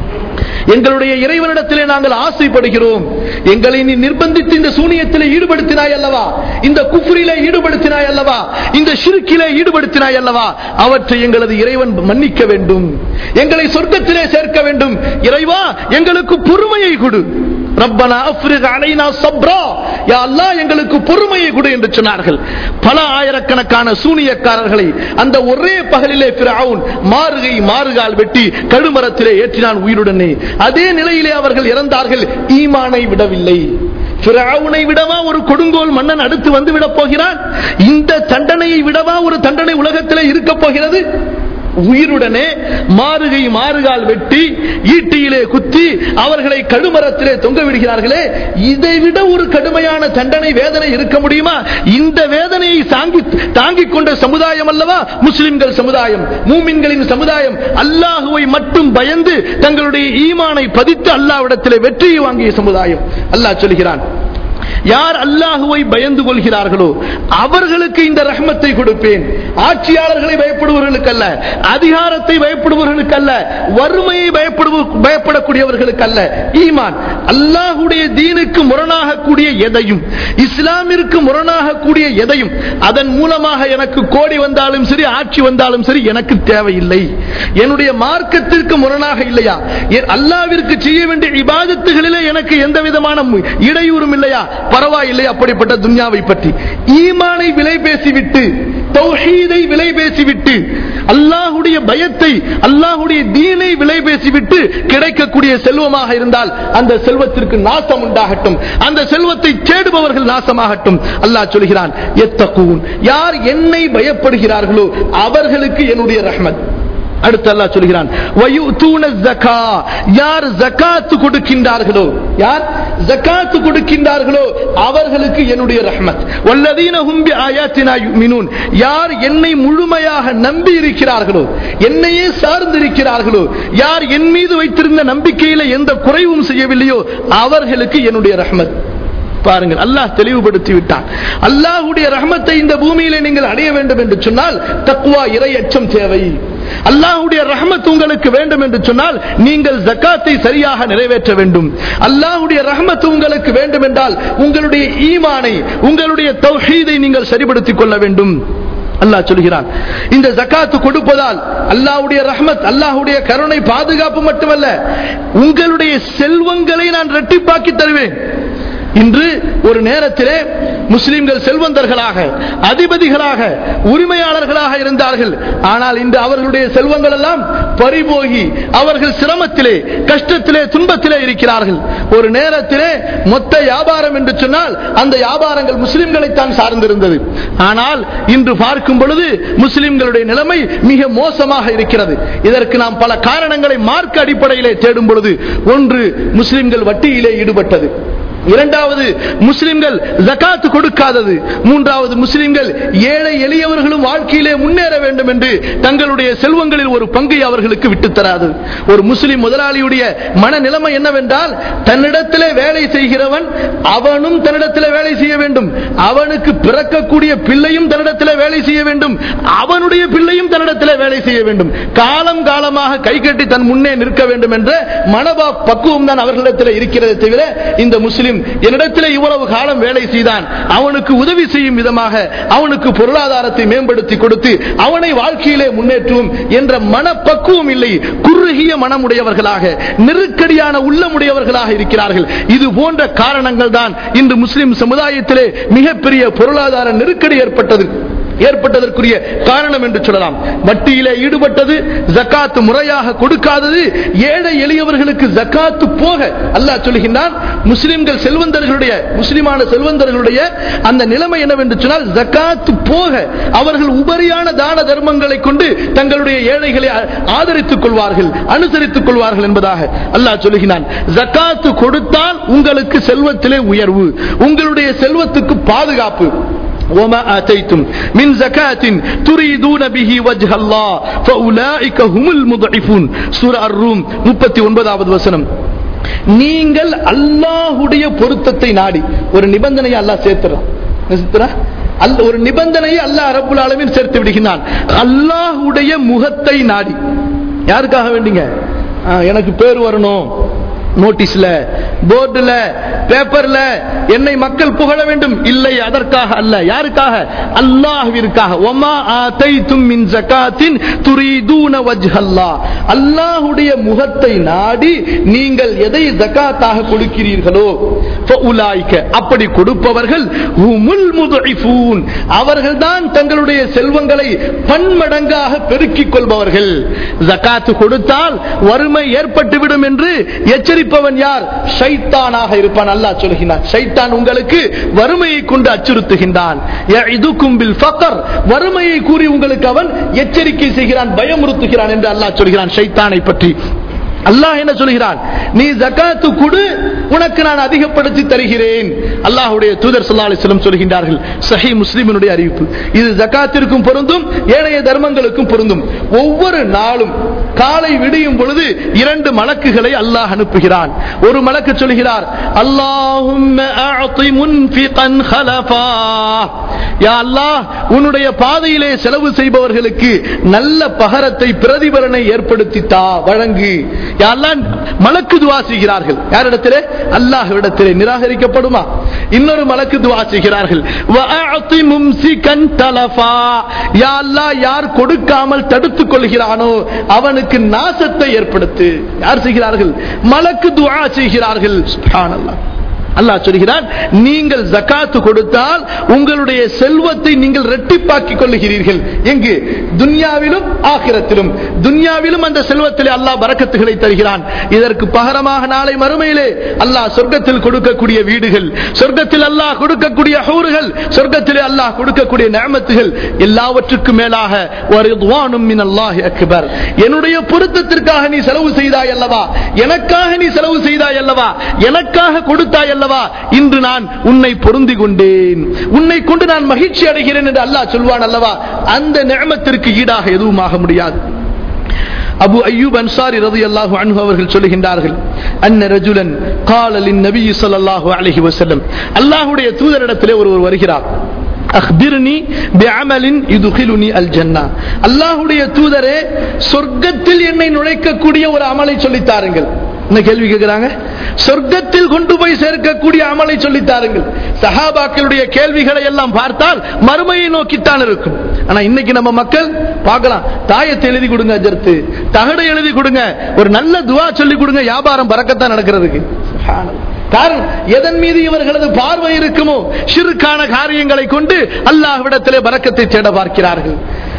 எங்களுடைய இறைவனிடத்திலே நாங்கள் ஆசைப்படுகிறோம் எங்களை நீ நிர்பந்தித்து இந்த சூனியத்திலே ஈடுபடுத்தினாய் அல்லவா இந்த குஃப்ரிலே ஈடுபடுத்தினாய் அல்லவா இந்த ஷிருக்கிலே ஈடுபடுத்தினாய் அல்லவா அவற்றை எங்களது இறைவன் மன்னிக்க வேண்டும் எங்களை சொர்க்கத்திலே சேர்க்க வேண்டும் இறைவா எங்களுக்கு பொறுமையை கொடு ரப்பனா அஃப்ரிக் அலைனா சப்ரா யா அல்லாஹ் எங்களுக்கு பொறுமையை கொடு என்று சொன்னார்கள் பல ஆயிரக்கணக்கான சூனியக்காரர்களை அந்த ஒரே பகலிலே ஃபிரௌன் மாறுகை மாறுகால் வெட்டி கழுமரத்திலே ஏற்றினான் உயிருடனே அதே நிலையிலே அவர்கள் இறந்தார்கள் ஈமானை விடவில்லை ஃபிரௌனை விடவா ஒரு கொடுங்கோல் மன்னன் அடுத்து வந்து விட போகிறான் இந்த தண்டனையை விடவா ஒரு தண்டனை உலகத்திலே இருக்க போகிறது உயிருடனே மாறுகை மாறுகால் வெட்டி ஈட்டியிலே குத்தி அவர்களை கழுமரத்திலே தொங்க விடுகிறார்களே இதை விட ஒரு கடுமையான தண்டனை வேதனை இருக்க முடியுமா இந்த வேதனையை தாங்கி தாங்கிக் கொண்ட சமுதாயம் அல்லவா முஸ்லிம்கள் சமுதாயம் மூமின்களின் சமுதாயம் அல்லாஹுவை மட்டும் பயந்து தங்களுடைய ஈமானை பதித்து அல்லாவிடத்திலே வெற்றியை வாங்கிய சமுதாயம் அல்லாஹ் சொல்கிறான் யார் அல்லாஹுவை பயந்து கொள்கிறார்களோ அவர்களுக்கு இந்த ரஹ்மத்தை கொடுப்பேன் ஆட்சியாளர்களை பயப்படுபவர்களுக்கு அல்ல அதிகாரத்தை பயப்படுபவர்களுக்கு அல்ல வறுமையை பயப்படுவ பயப்படக்கூடியவர்களுக்கு அல்ல ஈமான் அல்லாஹுடைய தீனுக்கு முரணாக கூடிய எதையும் இஸ்லாமிற்கு முரணாக கூடிய எதையும் அதன் மூலமாக எனக்கு கோடி வந்தாலும் சரி ஆட்சி வந்தாலும் சரி எனக்கு தேவையில்லை என்னுடைய மார்க்கத்திற்கு முரணாக இல்லையா என் அல்லாவிற்கு செய்ய வேண்டிய இபாதத்துகளிலே எனக்கு எந்த விதமான இடையூறும் இல்லையா பரவாயில்லை அப்படிப்பட்ட துன்யாவை பற்றி ஈமானை விலை பேசிவிட்டு தௌஹீதை விலை பேசிவிட்டு அல்லாஹுடைய பயத்தை அல்லாஹுடைய தீனை விலை பேசிவிட்டு கிடைக்கக்கூடிய செல்வமாக இருந்தால் அந்த செல்வத்திற்கு நாசம் உண்டாகட்டும் அந்த செல்வத்தை தேடுபவர்கள் நாசமாகட்டும் அல்லாஹ் சொல்கிறான் எத்தகூன் யார் என்னை பயப்படுகிறார்களோ அவர்களுக்கு என்னுடைய ரஹ்மத் அடுத்து அல்லாஹ் சொல்கிறான் வயுத்தூன ஜகா யார் ஜகாத்து கொடுக்கின்றார்களோ யார் ஜகாத்து கொடுக்கின்றார்களோ அவர்களுக்கு என்னுடைய ரஹ்மத் வல்லதீன ஹும் பி ஆயாத்தினா யுமினூன் யார் என்னை முழுமையாக நம்பி இருக்கிறார்களோ என்னையே சார்ந்திருக்கிறார்களோ யார் என் மீது வைத்திருந்த நம்பிக்கையில எந்த குறைவும் செய்யவில்லையோ அவர்களுக்கு என்னுடைய ரஹ்மத் பாருங்கள் அல்லாஹ் தெளிவுபடுத்தி விட்டான் அல்லாஹுடைய ரஹமத்தை இந்த பூமியிலே நீங்கள் அடைய வேண்டும் என்று சொன்னால் தக்குவா இறை அச்சம் தேவை அல்லாஹுடைய ரஹமத் உங்களுக்கு வேண்டும் என்று சொன்னால் நீங்கள் ஜக்காத்தை சரியாக நிறைவேற்ற வேண்டும் அல்லாஹுடைய ரஹமத் உங்களுக்கு வேண்டும் என்றால் உங்களுடைய ஈமானை உங்களுடைய தௌஹீதை நீங்கள் சரிபடுத்திக் கொள்ள வேண்டும் அல்லாஹ் சொல்கிறான் இந்த ஜக்காத்து கொடுப்பதால் அல்லாஹ்வுடைய ரஹ்மத் அல்லாஹ்வுடைய கருணை பாதுகாப்பு மட்டுமல்ல உங்களுடைய செல்வங்களை நான் இரட்டிப்பாக்கி தருவேன் இன்று ஒரு நேரத்திலே முஸ்லிம்கள் செல்வந்தர்களாக அதிபதிகளாக உரிமையாளர்களாக இருந்தார்கள் ஆனால் இன்று அவர்களுடைய செல்வங்கள் எல்லாம் பறிபோகி அவர்கள் சிரமத்திலே கஷ்டத்திலே துன்பத்திலே இருக்கிறார்கள் ஒரு நேரத்திலே மொத்த வியாபாரம் என்று சொன்னால் அந்த வியாபாரங்கள் முஸ்லிம்களைத்தான் சார்ந்திருந்தது ஆனால் இன்று பார்க்கும் பொழுது முஸ்லிம்களுடைய நிலைமை மிக மோசமாக இருக்கிறது இதற்கு நாம் பல காரணங்களை மார்க்க அடிப்படையிலே தேடும் பொழுது ஒன்று முஸ்லிம்கள் வட்டியிலே ஈடுபட்டது இரண்டாவது முஸ்லிம்கள் ஜகாத் கொடுக்காதது மூன்றாவது முஸ்லிம்கள் ஏழை எளியவர்களும் வாழ்க்கையிலே முன்னேற வேண்டும் என்று தங்களுடைய செல்வங்களில் ஒரு பங்கை அவர்களுக்கு விட்டு தராது ஒரு முஸ்லிம் முதலாளியுடைய மனநிலைமை என்னவென்றால் தன்னிடத்திலே வேலை செய்கிறவன் அவனும் தன்னிடத்திலே வேலை செய்ய வேண்டும் அவனுக்கு பிறக்கக்கூடிய பிள்ளையும் தன்னிடத்திலே வேலை செய்ய வேண்டும் அவனுடைய பிள்ளையும் தன்னிடத்திலே வேலை செய்ய வேண்டும் காலம் காலமாக கை கட்டி தன் முன்னே நிற்க வேண்டும் என்ற மனபா பக்குவம் தான் அவர்களிடத்தில் இருக்கிறது தவிர இந்த முஸ்லிம் என்னிடத்தில் இவ்வளவு காலம் வேலை செய்தான் அவனுக்கு உதவி செய்யும் விதமாக அவனுக்கு பொருளாதாரத்தை மேம்படுத்தி கொடுத்து அவனை வாழ்க்கையிலே முன்னேற்றுவோம் என்ற மனப்பக்குவம் இல்லை குறுகிய மனமுடையவர்களாக நெருக்கடியான உள்ளமுடையவர்களாக இருக்கிறார்கள் இது போன்ற காரணங்கள் தான் இன்று முஸ்லிம் சமுதாயத்திலே மிகப்பெரிய பொருளாதார நெருக்கடி ஏற்பட்டது ஏற்பட்டதற்குரிய காரணம் என்று சொல்லலாம் வட்டியிலே ஈடுபட்டது ஜக்காத்து முறையாக கொடுக்காதது ஏழை எளியவர்களுக்கு ஜக்காத்து போக அல்லாஹ் சொல்லுகின்றான் முஸ்லிம்கள் செல்வந்தர்களுடைய முஸ்லிமான செல்வந்தர்களுடைய அந்த நிலைமை என்னவென்று சொன்னால் ஜக்காத்து போக அவர்கள் உபரியான தான தர்மங்களை கொண்டு தங்களுடைய ஏழைகளை ஆ- ஆதரித்துக் கொள்வார்கள் அனுசரித்துக் கொள்வார்கள் என்பதாக அல்லாஹ் சொல்லுகிறான் ஜக்காத்து கொடுத்தால் உங்களுக்கு செல்வத்திலே உயர்வு உங்களுடைய செல்வத்துக்கு பாதுகாப்பு وما آتيتم من زكاة تريدون به وجه الله فأولئك هم المضعفون سورة الروم 39வது வசனம் நீங்கள் அல்லாஹ்வுடைய பொருத்தத்தை நாடி ஒரு நிபந்தனையை அல்லாஹ் சேர்த்துறான் என்ன சேர்த்துறான்? அல்ல ஒரு நிபந்தனையை அல்லாஹ் ரப்புல் ஆலமீன் சேர்த்து விடுகிறான் அல்லாஹ்வுடைய முகத்தை நாடி யாருக்காக வேண்டிங்க ஆ, எனக்கு பேர் வரணும் நோட்டீஸ்ல போர்டுல பேப்பர்ல என்னை மக்கள் புகழ வேண்டும் இல்லை அதற்காக அல்ல யாருக்காக அல்லாஹ்விற்காக ஒமா ஆதைத்தும் மின் ஜகாத்தின் துரீதூன வஜ்ஹல்லா அல்லாஹ்வுடைய முகத்தை நாடி நீங்கள் எதை ஜகாத்தாக கொடுக்கிறீர்களோ ஃபஉலாய்க அப்படி கொடுப்பவர்கள் ஹுமுல் முதுஇஃபூன் அவர்கள்தான் தங்களுடைய செல்வங்களை பன்மடங்காக பெருக்கிக் கொள்பவர்கள் ஜகாத்து கொடுத்தால் வறுமை ஏற்பட்டுவிடும் என்று எச்சரிப்பவன் யார் ஷைத்தானாக இருப்பான் அல்லாஹ் சொல்கிறான் ஷைத்தான் உங்களுக்கு வறுமையை கொண்டு அச்சுறுத்துகின்றான் யஇதுக்கும் பில் ஃபக்ர் வறுமையை கூறி உங்களுக்கு அவன் எச்சரிக்கை செய்கிறான் பயமுறுத்துகிறான் என்று அல்லாஹ் சொல்கிறான் ஷைத்தானை பற்றி அல்லாஹ் என்ன சொல்கிறான் நீ ஜகாத்து கொடு உனக்கு நான் அதிகப்படுத்தி தருகிறேன் அல்லாஹ்வுடைய தூதர் ஸல்லல்லாஹு அலைஹி வஸல்லம் சொல்கின்றார்கள் சஹீஹ் முஸ்லிமினுடைய அறிவிப்பு இது ஜகாத்திற்கும் பொருந்தும் ஏனைய தர்மங்களுக்கும் பொருந்தும் ஒவ்வொரு நாளும் காலை விடியும் பொழுது இரண்டு மலக்குகளை அல்லாஹ் அனுப்புகிறான் ஒரு மலக்கு சொல்கிறார் அல்லாஹும்ம அஅதி முன்ஃபிகன் ஹலஃபா யா அல்லாஹ் உன்னுடைய பாதையிலே செலவு செய்பவர்களுக்கு நல்ல பகரத்தை பிரதிபலனை ஏற்படுத்தி தா வழங்கு யா அல்லாஹ் மலக்கு துவா செய்கிறார்கள் யாரிடத்திலே அல்லாஹ்விடத்திலே நிராகரிக்கப்படுமா இன்னொரு மலக்கு துவா செய்கிறார்கள் வஅஅதி மும்சிகன் தலஃபா யா அல்லாஹ் யார் கொடுக்காமல் தடுத்துக் கொள்கிறானோ அவனுக்கு நாசத்தை ஏற்படுத்து யார் செய்கிறார்கள் மலக்கு துவா செய்கிறார்கள் சுப்ஹானல்லாஹ் அல்லாஹ் சொல்கிறான் நீங்கள் ஜகாத்து கொடுத்தால் உங்களுடைய செல்வத்தை நீங்கள் ரெட்டிப்பாக்கிக் கொள்ளுகிறீர்கள் எங்கு துன்யாவிலும் ஆகிரத்திலும் துன்யாவிலும் அந்த செல்வத்திலே அல்லாஹ் பரக்கத்துகளை தருகிறான் இதற்கு பகரமாக நாளை மறுமையிலே அல்லாஹ் சொர்க்கத்தில் கொடுக்கக்கூடிய வீடுகள் சொர்க்கத்தில் அல்லாஹ் கொடுக்கக்கூடிய ஹூறுகள் சொர்க்கத்திலே அல்லாஹ் கொடுக்கக்கூடிய நியமத்துகள் எல்லாவற்றுக்கும் மேலாக வரிதுவானும் மின் அல்லாஹி அக்பர் என்னுடைய பொருத்தத்திற்காக நீ செலவு செய்தாய் அல்லவா எனக்காக நீ செலவு செய்தாய் அல்லவா எனக்காக கொடுத்தாய் அல்லவா இன்று நான் உன்னை பொருந்தி கொண்டேன் உன்னை கொண்டு நான் மகிழ்ச்சி அடைகிறேன் என்று அல்லாஹ் சொல்வான் அல்லவா அந்த நியமத்திற்கு ஈடாக எதுவும் ஆக முடியாது அபு அய்யூப் அன்சாரி ரலியல்லாஹு அன்ஹு அவர்கள் சொல்லுகின்றார்கள் அன்ன ரஜுலன் قال للنبي صلى الله عليه وسلم அல்லாஹ்வுடைய தூதரிடத்திலே ஒருவர் வருகிறார் அக்பிர்னி பிஅமலின் யுதுகிலுனி அல் ஜன்னா அல்லாஹ்வுடைய தூதரே சொர்க்கத்தில் என்னை நுழைக்கக்கூடிய ஒரு அமலை சொல்லித் தாருங்கள் என்ன கேள்வி கேட்கிறாங்க சொர்க்கத்தில் கொண்டு போய் சேர்க்கக்கூடிய அமலை சொல்லித் தாருங்கள் சஹாபாக்களுடைய கேள்விகளை எல்லாம் பார்த்தால் மறுமையை நோக்கித்தான் இருக்கும் ஆனா இன்னைக்கு நம்ம மக்கள் பார்க்கலாம் தாயத்தை எழுதி கொடுங்க அஜர்த்து தகடை எழுதி கொடுங்க ஒரு நல்ல துவா சொல்லி கொடுங்க வியாபாரம் பறக்கத்தான் நடக்கிறதுக்கு சுப்ஹானல்லாஹ். காரணம் எதன் மீது இவர்களது பார்வை இருக்குமோ சிறுக்கான காரியங்களை கொண்டு அல்லாஹ்விடத்திலே பறக்கத்தை தேட பார்க்கிறார்கள்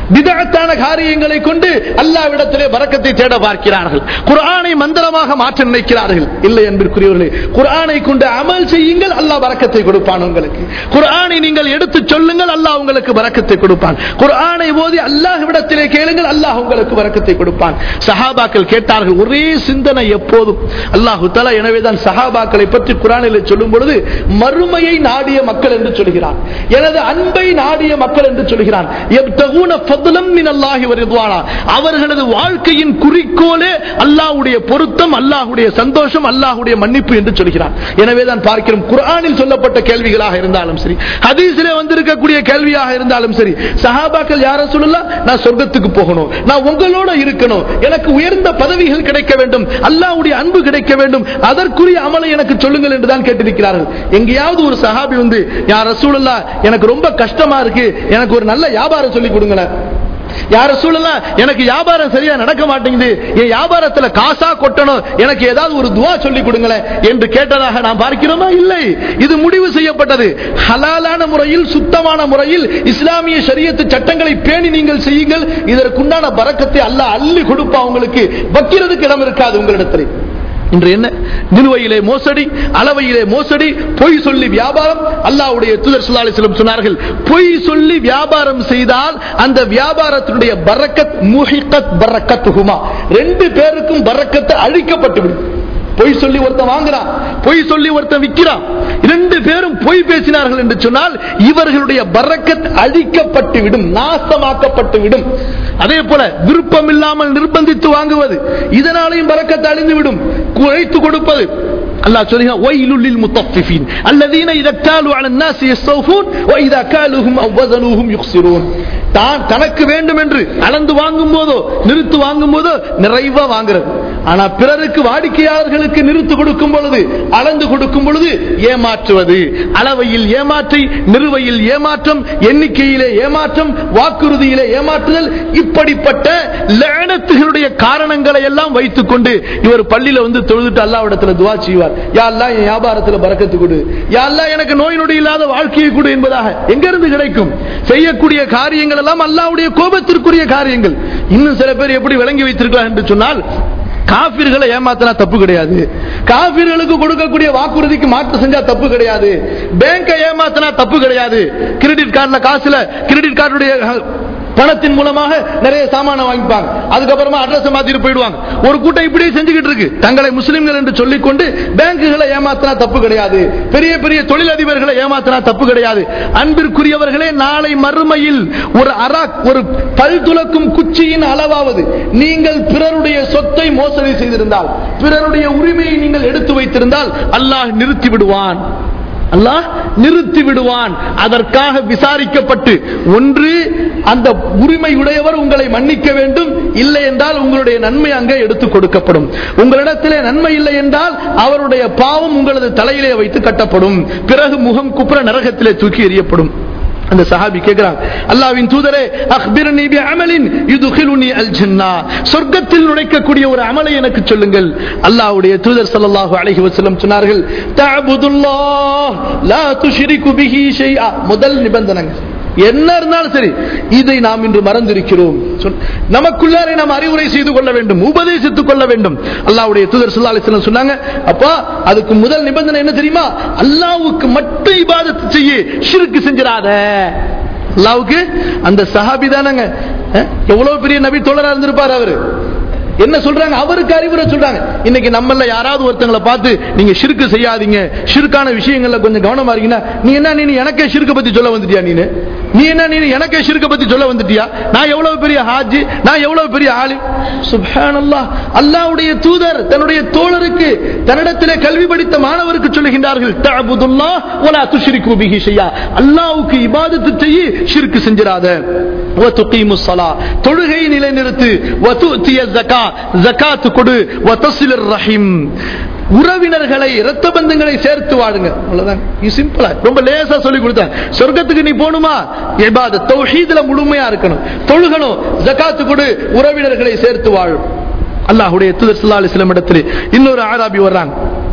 பிதத்தான காரியங்களை கொண்டு அல்லாவிடத்திலே வரக்கத்தை தேட பார்க்கிறார்கள் குர்ஆனை மந்திரமாக மாற்ற நினைக்கிறார்கள் இல்லை என்பதற்குரியவர்களே குர்ஆனை கொண்டு அமல் செய்யுங்கள் அல்லாஹ் வரக்கத்தை கொடுப்பான் உங்களுக்கு குர்ஆனை நீங்கள் எடுத்து சொல்லுங்கள் அல்லாஹ் உங்களுக்கு வரக்கத்தை கொடுப்பான் குர்ஆனை ஓதி அல்லாஹ்விடத்திலே கேளுங்கள் அல்லாஹ் உங்களுக்கு வரக்கத்தை கொடுப்பான் சஹாபாக்கள் கேட்டார்கள் ஒரே சிந்தனை எப்போதும் அல்லாஹு தஆலா எனவேதான் சஹாபாக்களை பற்றி குர்ஆனில் சொல்லும் பொழுது மறுமையை நாடிய மக்கள் என்று சொல்கிறான் எனது அன்பை நாடிய மக்கள் என்று சொல்கிறான் யப்தகூன ஃபضலம் மினல்லாஹி வ ரிضவானா அவர்களது வாழ்க்கையின் குறிக்கோளே அல்லாஹ்வுடைய பொருத்தம் அல்லாஹ்வுடைய சந்தோஷம் அல்லாஹ்வுடைய மன்னிப்பு என்று சொல்கிறான் எனவே தான் பார்க்கிறோம் குர்ஆனில் சொல்லப்பட்ட கேள்விகளாக இருந்தாலும் சரி ஹதீஸிலே வந்திருக்கக்கூடிய கேள்வியாக இருந்தாலும் சரி சஹாபாக்கள் யார சொல்லலாம் நான் சொர்க்கத்துக்கு போகணும் நான் உங்களோட இருக்கணும் எனக்கு உயர்ந்த பதவிகள் கிடைக்க வேண்டும் அல்லாஹ்வுடைய அன்பு கிடைக்க வேண்டும் அதற்குரிய அமலை எனக்கு சொல்லுங்கள் என்று தான் கேட்டிருக்கிறார்கள் எங்கேயாவது ஒரு சஹாபி வந்து யார் ரசூலுல்லாஹ் எனக்கு ரொம்ப கஷ்டமா இருக்கு எனக்கு ஒரு நல்ல வியாபாரம் சொல்லி கொடுங்களேன் யார சூழலாம் எனக்கு வியாபாரம் சரியா நடக்க மாட்டேங்குது என் வியாபாரத்துல காசா கொட்டணும் எனக்கு ஏதாவது ஒரு துவா சொல்லி கொடுங்களேன் என்று கேட்டதாக நாம் பார்க்கிறோமா இல்லை இது முடிவு செய்யப்பட்டது ஹலாலான முறையில் சுத்தமான முறையில் இஸ்லாமிய ஷரியத்து சட்டங்களை பேணி நீங்கள் செய்யுங்கள் இதற்குண்டான பறக்கத்தை அல்லாஹ் அள்ளி கொடுப்பா உங்களுக்கு வைக்கிறதுக்கு இடம் இருக்காது உங்களிடத்தில் இன்று என்ன நிலுவையிலே மோசடி அளவையிலே மோசடி பொய் சொல்லி வியாபாரம் அல்லாஹ்வுடைய தூதர் ஸல்லல்லாஹு அலைஹி வஸல்லம் சொன்னார்கள் பொய் சொல்லி வியாபாரம் செய்தால் அந்த வியாபாரத்தினுடைய பரக்கத் முஹிகத் பரக்கத்துஹுமா ரெண்டு பேருக்கும் பரக்கத்து அழிக்கப்பட்டு விடும் பொய் சொல்லி ஒருத்தன் வாங்குறான் பொய் சொல்லி ஒருத்தன் விற்கிறான் இரண்டு பேரும் பொய் பேசினார்கள் என்று சொன்னால் இவர்களுடைய பரக்கத் அழிக்கப்பட்டு விடும் நாசமாக்கப்பட்டு விடும் அதே போல விருப்பம் இல்லாமல் நிர்பந்தித்து வாங்குவது இதனாலையும் பரக்கத் அழிந்து விடும் குறைத்து கொடுப்பது அல்லாஹ் சொல்கிறான் ஒயிலுள்ளில் முத்தஃபிஃபீன் அல்லதீன இதா காலு அலன் الناس يستوفون واذا كالوهم او وزنوهم يخسرون தான் தனக்கு வேண்டும் என்று அளந்து வாங்கும் போதோ நிறுத்து வாங்கும் போதோ நிறைவா வாங்குறது ஆனா பிறருக்கு வாடிக்கையாளர்களுக்கு நிறுத்து கொடுக்கும் பொழுது அளந்து கொடுக்கும் பொழுது ஏமாற்றுவது அளவையில் ஏமாற்றி நிறுவையில் ஏமாற்றம் எண்ணிக்கையிலே ஏமாற்றம் வாக்குறுதியிலே ஏமாற்றுதல் இப்படிப்பட்ட லேனத்துகளுடைய காரணங்களை எல்லாம் வைத்துக் கொண்டு இவர் பள்ளியில வந்து தொழுதுட்டு அல்லாவிடத்துல துவா செய்வார் யா அல்லாஹ் என் வியாபாரத்துல பறக்கத்து கொடு யா அல்லாஹ் எனக்கு நோய் நொடி இல்லாத வாழ்க்கையை கொடு என்பதாக எங்கிருந்து கிடைக்கும் செய்யக்கூடிய காரியங்கள் எல்லாம் அல்லாஹ்வுடைய கோபத்திற்குரிய காரியங்கள் இன்னும் சில பேர் எப்படி விளங்கி வைத்திருக்கலாம் என்று சொன்னால் காபிர்களை ஏமாத்தினா தப்பு கிடையாது காபிர்களுக்கு கொடுக்கக்கூடிய வாக்குறுதிக்கு மாற்று செஞ்சா தப்பு கிடையாது பேங்கை ஏமாத்தினா தப்பு கிடையாது கிரெடிட் கார்டுல காசுல கிரெடிட் கார்டுடைய பணத்தின் மூலமாக நிறைய சாமான வாங்கிப்பாங்க அதுக்கப்புறமா அட்ரஸ் மாத்திட்டு போயிடுவாங்க ஒரு கூட்டம் இப்படியே செஞ்சுக்கிட்டு இருக்கு தங்களை முஸ்லிம்கள் என்று சொல்லிக்கொண்டு பேங்குகளை ஏமாத்தினா தப்பு கிடையாது பெரிய பெரிய தொழிலதிபர்களை ஏமாத்தினா தப்பு கிடையாது அன்பிற்குரியவர்களே நாளை மறுமையில் ஒரு அராக் ஒரு பல் துலக்கும் குச்சியின் அளவாவது நீங்கள் பிறருடைய சொத்தை மோசடி செய்திருந்தால் பிறருடைய உரிமையை நீங்கள் எடுத்து வைத்திருந்தால் அல்லாஹ் நிறுத்தி விடுவான் அல்லாஹ் நிறுத்தி விடுவான் அதற்காக விசாரிக்கப்பட்டு ஒன்று அந்த உரிமை உடையவர் உங்களை மன்னிக்க வேண்டும் இல்லை என்றால் உங்களுடைய நன்மை அங்கே எடுத்து கொடுக்கப்படும் உங்களிடத்திலே நன்மை இல்லை என்றால் அவருடைய பாவம் உங்களது தலையிலே வைத்து கட்டப்படும் பிறகு முகம் குப்புற நரகத்திலே தூக்கி எறியப்படும் அந்த சஹாபி கேட்கிறாங்க அல்லாவின் தூதரே அக்பிரனி பி அமலின் யுதுகிலுனி அல் ஜன்னா சொர்க்கத்தில் நுழைக்கக்கூடிய ஒரு அமலை எனக்கு சொல்லுங்கள் அல்லாஹ்வுடைய தூதர் ஸல்லல்லாஹு அலைஹி வஸல்லம் சொன்னார்கள் தஅபுதுல்லாஹ் லா துஷ்ரிகு பிஹி ஷைஆ முதல் நிபந்தனை என்ன இருந்தாலும் சரி இதை நாம் இன்று மறந்திருக்கிறோம் சொல்- நமக்குள்ளாரே நாம் அறிவுரை செய்து கொள்ள வேண்டும் உபதேசித்துக் கொள்ள வேண்டும் அல்லாஹ்வுடைய தூதர் ஸல்லல்லாஹு அலைஹி வஸல்லம் சொன்னாங்க அப்பா அதுக்கு முதல் நிபந்தனை என்ன தெரியுமா அல்லாஹ்வுக்கு மட்டும் இபாதத் செய்ய ஷிர்க் செஞ்சிராத அல்லாஹ்வுக்கு அந்த சஹாபி தானங்க அஹ், எவ்வளவு பெரிய நபி தோழரா இருந்திருப்பார் அவரு என்ன சொல்றாங்க அவருக்கு அறிவுரை சொல்றாங்க இன்னைக்கு நம்மள யாராவது ஒருத்தங்களை பார்த்து நீங்க ஷிர்க்கு செய்யாதீங்க ஷிர்கான விஷயங்கள்ல கொஞ்சம் கவனமா இருக்கீங்கன்னா நீ என்ன நீ எனக்கே ஷிர்க்க பத்தி சொல்ல வந்துட்டியா நீனு நீ என்ன நீ எனக்கே ஷிர்க்க பத்தி சொல்ல வந்துட்டியா நான் எவ்வளவு பெரிய ஹாஜி நான் எவ்வளவு பெரிய ஆளு சுப்ஹானல்லாஹ் அல்லாஹ்வுடைய தூதர் தன்னுடைய தோழருக்கு தன்னிடத்திலே கல்வி படித்த மாணவருக்கு சொல்லுகின்றார்கள் தஅபுதுல்லாஹ் வலா துஷ்ரிகு பிஹி ஷையா அல்லாஹ்வுக்கு இபாதத்து செய்யி ஷிர்க் செஞ்சிராத வ துகீமுஸ் ஸலா தொழுகை நிலைநிறுத்து வ துஅதிய ஸகா ஜகாத் கொடு வ தஸ்லிர் ரஹீம் உறவினர்களை இரத்த பந்தங்களை சேர்த்து வாழுங்க அவ்வளவுதான் இது சிம்பிளா ரொம்ப லேசா சொல்லி கொடுத்தாங்க சொர்க்கத்துக்கு நீ போணுமா இபாதத் தௌஹீதுல முழுமையா இருக்கணும் தொழுகணும் ஜகாத்து கொடு உறவினர்களை சேர்த்து வாழும் அல்லாஹ்வுடைய தூதர் ஸல்லல்லாஹு அலைஹி வஸல்லம் இடத்துல இன்னொரு ஆராபி வர்றாங்க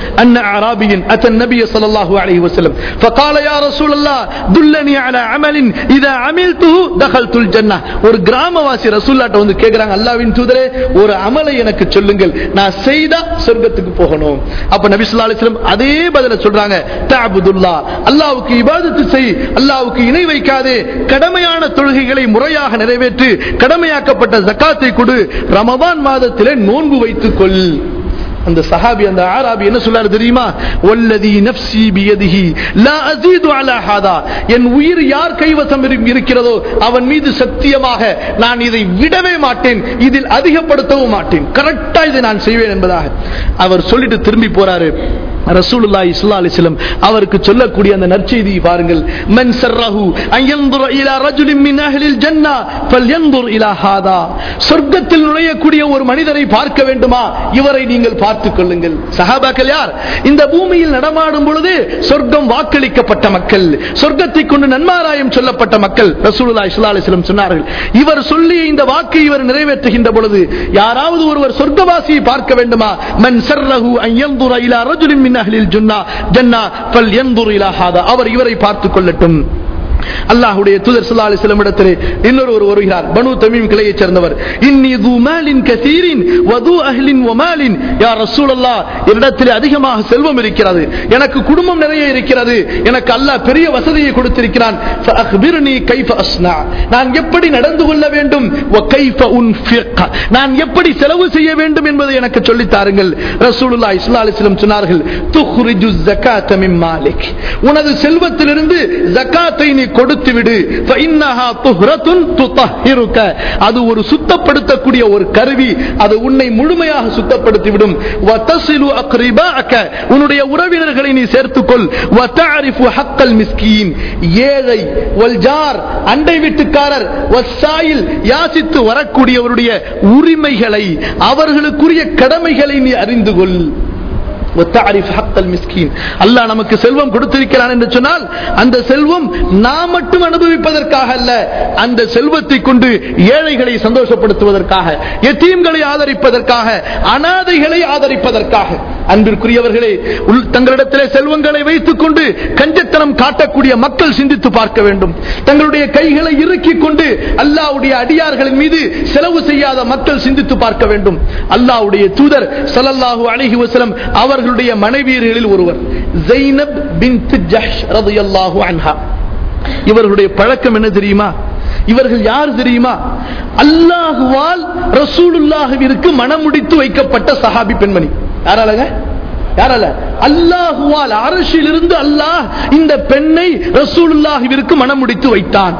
أن أعرابيا أتى النبي صلى الله عليه وسلم فقال يا رسول الله دلني على عمل إذا عملته دخلت الجنة ஒரு கிராமவாசி ரசூல்லாட்ட வந்து கேக்குறாங்க அல்லாவின் தூதரே ஒரு அமலை எனக்கு சொல்லுங்கள் நான் செய்தா சொர்க்கத்துக்கு போகணும் அப்ப நபி ஸல்லல்லாஹு அலைஹி வஸல்லம் அதே பதில சொல்றாங்க தஅபுதுல்லா அல்லாஹ்வுக்கு இபாதத்து செய் அல்லாஹ்வுக்கு இணை வைக்காதே கடமையான தொழுகைகளை முறையாக நிறைவேற்று கடமையாக்கப்பட்ட ஜக்காத்தை கொடு ரமதான் மாதத்திலே நோன்பு வைத்துக் கொள் அந்த சஹாபி அந்த ஆராபி என்ன சொல்லாரு தெரியுமா வல்லதி நஃப்சி பியதிஹி லா அஸீது அலா ஹாதா என் உயிர் யார் கைவசம் இரு- இருக்கிறதோ அவன் மீது சத்தியமாக நான் இதை விடவே மாட்டேன் இதில் அதிகப்படுத்தவும் மாட்டேன் கரெக்டா இதை நான் செய்வேன் என்பதாக அவர் சொல்லிட்டு திரும்பி போறாரு ரசூலுல்லாஹி ஸல்லல்லாஹு அலைஹி வஸல்லம் அவருக்கு சொல்லக்கூடிய அந்த நற்செய்தியை பாருங்கள் மன் சர்ரஹு அன் யன்துர இலா ரஜுலின் மின் அஹ்லில் ஜன்னah ஃபல்யன்துர் இலா ஹாதா சொர்க்கத்தில் நுழையக்கூடிய ஒரு மனிதரை பார்க்க வேண்டுமா இவரை நீங்கள் பார்த்துக் கொள்ளுங்கள் சஹாபாக்கள் யார் இந்த பூமியில் நடமாடும் பொழுது சொர்க்கம் வாக்களிக்கப்பட்ட மக்கள் சொர்க்கத்தை கொண்டு நன்மாராயம் சொல்லப்பட்ட மக்கள் ரசூலுல்லாஹி ஸல்லல்லாஹு அலைஹி வஸல்லம் சொன்னார்கள் இவர் சொல்லிய இந்த வாக்கை இவர் நிறைவேற்றுகின்ற பொழுது யாராவது ஒருவர் சொர்க்கவாசியை பார்க்க வேண்டுமா மன் சர்ரஹு அன் யன்துர இலா ரஜுலின் மின் அஹ்லில் ஜன்னா ஜன்னா ஃபல்யன்துர் இலா ஹாதா அவர் இவரை பார்த்துக் கொள்ளட்டும் அல்லாஹ்வுடைய தூதர் ஸல்லல்லாஹு அலைஹி வஸல்லம் இடத்திலே இன்னொரு ஒரு வருகிறார் பனு தமீம் கிளையைச் சேர்ந்தவர் இன்னி து மாலின் கசீரின் வது அஹ்லின் வ மாலின் யா ரசூலல்லாஹ் என்னிடத்திலே அதிகமாக செல்வம் இருக்கிறது எனக்கு குடும்பம் நிறைய இருக்கிறது எனக்கு அல்லாஹ் பெரிய வசதியை கொடுத்திருக்கிறான் ஃபஅக்பிர்னி கைஃப அஸ்னா நான் எப்படி நடந்து கொள்ள வேண்டும் வ கைஃப உன்ஃபிக் நான் எப்படி செலவு செய்ய வேண்டும் என்பதை எனக்கு சொல்லித் தாருங்கள் ரசூலுல்லாஹி ஸல்லல்லாஹு அலைஹி வஸல்லம் சொன்னார்கள் துஹ்ரிஜு ஸகாத்த மின் மாலிக் உனது செல்வத்திலிருந்து ஜகாத்தை நீ கொடுத்து விடு ஃபஇன்னஹா துஹ்ரத்துன் துطهிருக அது ஒரு சுத்தப்படுத்தக்கூடிய ஒரு கருவி அது உன்னை முழுமையாக சுத்தப்படுத்தி விடும் வதஸிலு அக்ரிபாஅக உன்னுடைய உறவினர்களை நீ சேர்த்துக்கொள் வதஅரிஃபு ஹக்கல் மிஸ்கீன் ஏழை வல் ஜார் அண்டை வீட்டுக்காரர் வஸ்ஸாயில் யாசித்து வரக்கூடியவருடைய உரிமைகளை அவர்களுக்குரிய கடமைகளை நீ அறிந்து கொள் وتعرف حق المسكين அல்லாஹ் நமக்கு செல்வம் கொடுத்திருக்கிறான் என்று சொன்னால் அந்த செல்வம் நாம் மட்டும் அனுபவிப்பதற்காக அல்ல அந்த செல்வத்தை கொண்டு ஏழைகளை சந்தோஷப்படுத்துவதற்காக எத்தீம்களை ஆதரிப்பதற்காக அனாதைகளை ஆதரிப்பதற்காக அன்பிற்குரியவர்களே உள்- தங்களிடத்திலே செல்வங்களை வைத்துக் கொண்டு கஞ்சத்தனம் காட்டக்கூடிய மக்கள் சிந்தித்து பார்க்க வேண்டும் தங்களுடைய கைகளை இறுக்கிக் கொண்டு அல்லாஹ்வுடைய அடியார்களின் மீது செலவு செய்யாத மக்கள் சிந்தித்து பார்க்க வேண்டும் அல்லாஹ்வுடைய தூதர் ஸல்லல்லாஹு அலைஹி வஸல்லம் அவர்களுடைய மனைவியர்களில் ஒருவர் ஜைனப் பின்த் ஜஹ்ஷ் ரலியல்லாஹு அன்ஹா இவர்களுடைய பழக்கம் என்ன தெரியுமா இவர்கள் யார் தெரியுமா அல்லாஹுவால் ரசூலுல்லாஹுவிற்கு மனமுடித்து வைக்கப்பட்ட சஹாபி பெண்மணி யாராலங்க யாரால அல்லாஹுவால் அரசிலிருந்து அல்லாஹ் இந்த பெண்ணை ரசூலுல்லாஹுவிற்கு மனமுடித்து வைத்தான்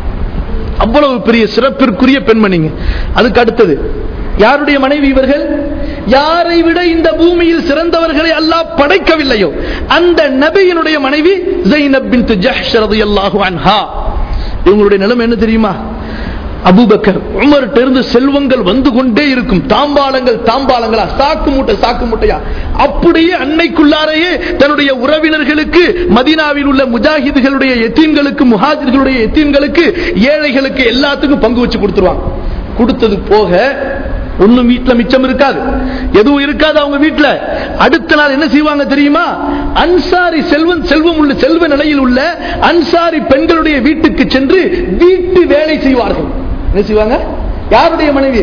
அவ்வளவு பெரிய சிறப்பிற்குரிய பெண்மணிங்க அதுக்கு அடுத்தது யாருடைய மனைவி இவர்கள் யாரை விட இந்த பூமியில் சிறந்தவர்களை அல்லாஹ் படைக்கவில்லையோ அந்த நபியினுடைய மனைவி ஜைனப் பின்த் ஜஹ்ஷ் ரலியல்லாஹு அன்ஹா இவங்களுடைய நிலைமை என்ன தெரியுமா அபூபக்கர் உமர்கிட்ட இருந்து செல்வங்கள் வந்து கொண்டே இருக்கும் தாம்பாளங்கள் தாம்பாளங்களா சாக்கு மூட்டை சாக்கு மூட்டையா அப்படியே அன்னைக்குள்ளாரையே தன்னுடைய உறவினர்களுக்கு மதீனாவில் உள்ள முஜாஹிதுகளுடைய எத்தீன்களுக்கு முஹாஜிர்களுடைய எத்தீன்களுக்கு ஏழைகளுக்கு எல்லாத்துக்கும் பங்கு வச்சு கொடுத்துருவாங்க கொடுத்தது போக ஒண்ணும் வீட்டுல மிச்சம் இருக்காது எதுவும் இருக்காது அவங்க வீட்டுல அடுத்த நாள் என்ன செய்வாங்க தெரியுமா அன்சாரி செல்வம் செல்வம் உள்ள செல்வ நிலையில் உள்ள அன்சாரி பெண்களுடைய வீட்டுக்கு சென்று வீட்டு வேலை செய்வார்கள் என்ன செய்வாங்க யாருடைய மனைவி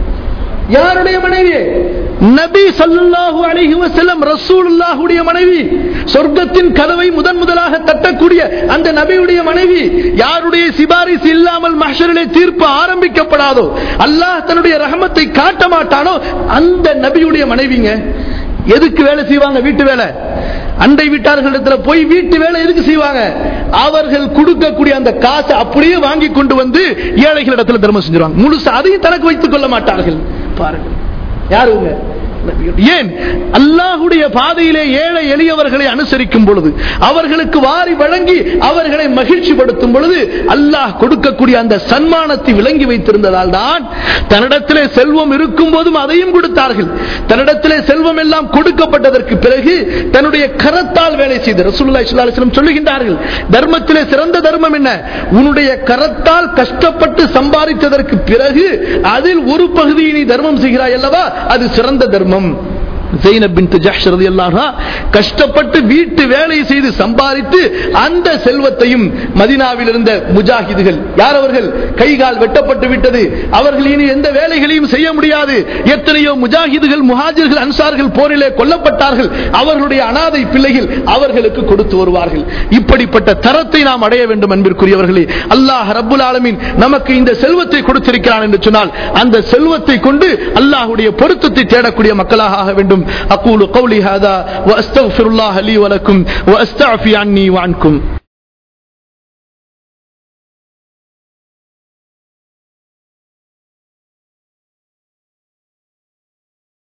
யாருடைய மனைவி நபி ஸல்லல்லாஹு அலைஹி வஸல்லம் ரசூலுல்லாஹுடைய மனைவி சொர்க்கத்தின் கதவை முதன் முதலாக தட்டக்கூடிய அந்த நபியுடைய மனைவி யாருடைய சிபாரிசு இல்லாமல் மஹ்ஷரிலே தீர்ப்பு ஆரம்பிக்கப்படாதோ அல்லாஹ் தன்னுடைய ரஹமத்தை காட்ட மாட்டானோ அந்த நபியுடைய மனைவிங்க எதுக்கு வேலை செய்வாங்க வீட்டு வேலை அண்டை வீட்டார்களிடத்துல போய் வீட்டு வேலை எதுக்கு செய்வாங்க அவர்கள் கொடுக்கக்கூடிய அந்த காசை அப்படியே வாங்கி கொண்டு வந்து ஏழைகளிடத்துல தர்மம் செஞ்சிருவாங்க முழுசு அதையும் தனக்கு வைத்துக் கொள்ள மாட்டார்கள் பாருங்கள் யாருங்க ஏன் அல்லாஹுடைய பாதையிலே ஏழை எளியவர்களை அனுசரிக்கும் பொழுது அவர்களுக்கு வாரி வழங்கி அவர்களை மகிழ்ச்சிப்படுத்தும் பொழுது அல்லாஹ் கொடுக்கக்கூடிய அந்த சன்மானத்தை விளங்கி வைத்திருந்ததால் தான் தன்னிடத்திலே செல்வம் இருக்கும் போதும் அதையும் கொடுத்தார்கள் தன்னிடத்திலே செல்வம் எல்லாம் கொடுக்கப்பட்டதற்கு பிறகு தன்னுடைய கரத்தால் வேலை செய்து ரசூலுல்லாஹி ஸல்லல்லாஹு அலைஹி வஸல்லம் சொல்லுகின்றார்கள் தர்மத்திலே சிறந்த தர்மம் என்ன உன்னுடைய கரத்தால் கஷ்டப்பட்டு சம்பாதித்ததற்கு பிறகு அதில் ஒரு பகுதியை நீ தர்மம் செய்கிறாய் அல்லவா அது சிறந்த தர்மம் ஜெயினப் பின் ஜஹ்ஷ் ரலியல்லாஹு அன்ஹா கஷ்டப்பட்டு வீட்டு வேலை செய்து சம்பாதித்து அந்த செல்வத்தையும் மதினாவில் இருந்த முஜாஹிதுகள் யார் அவர்கள் கை கால் வெட்டப்பட்டு விட்டது அவர்கள் இனி எந்த வேலைகளையும் செய்ய முடியாது எத்தனையோ முஜாஹிதுகள் முஹாஜிர்கள் அன்சார்கள் போரிலே கொல்லப்பட்டார்கள் அவர்களுடைய அனாதை பிள்ளைகள் அவர்களுக்கு கொடுத்து வருவார்கள் இப்படிப்பட்ட தரத்தை நாம் அடைய வேண்டும் அன்பிற்குரியவர்களே அல்லாஹ் ரப்புல் ஆலமீன் நமக்கு இந்த செல்வத்தை கொடுத்திருக்கிறான் என்று சொன்னால் அந்த செல்வத்தை கொண்டு அல்லாஹ்வுடைய பொருத்தத்தை தேடக்கூடிய மக்களாக ஆக வேண்டும் அக்கூலு கௌலி ஹாதா வ அஸ்தக்ஃபிருல்லாஹ் லீ வலக்கும் வ அஸ்தஃபி அன்னி வஅன்கும்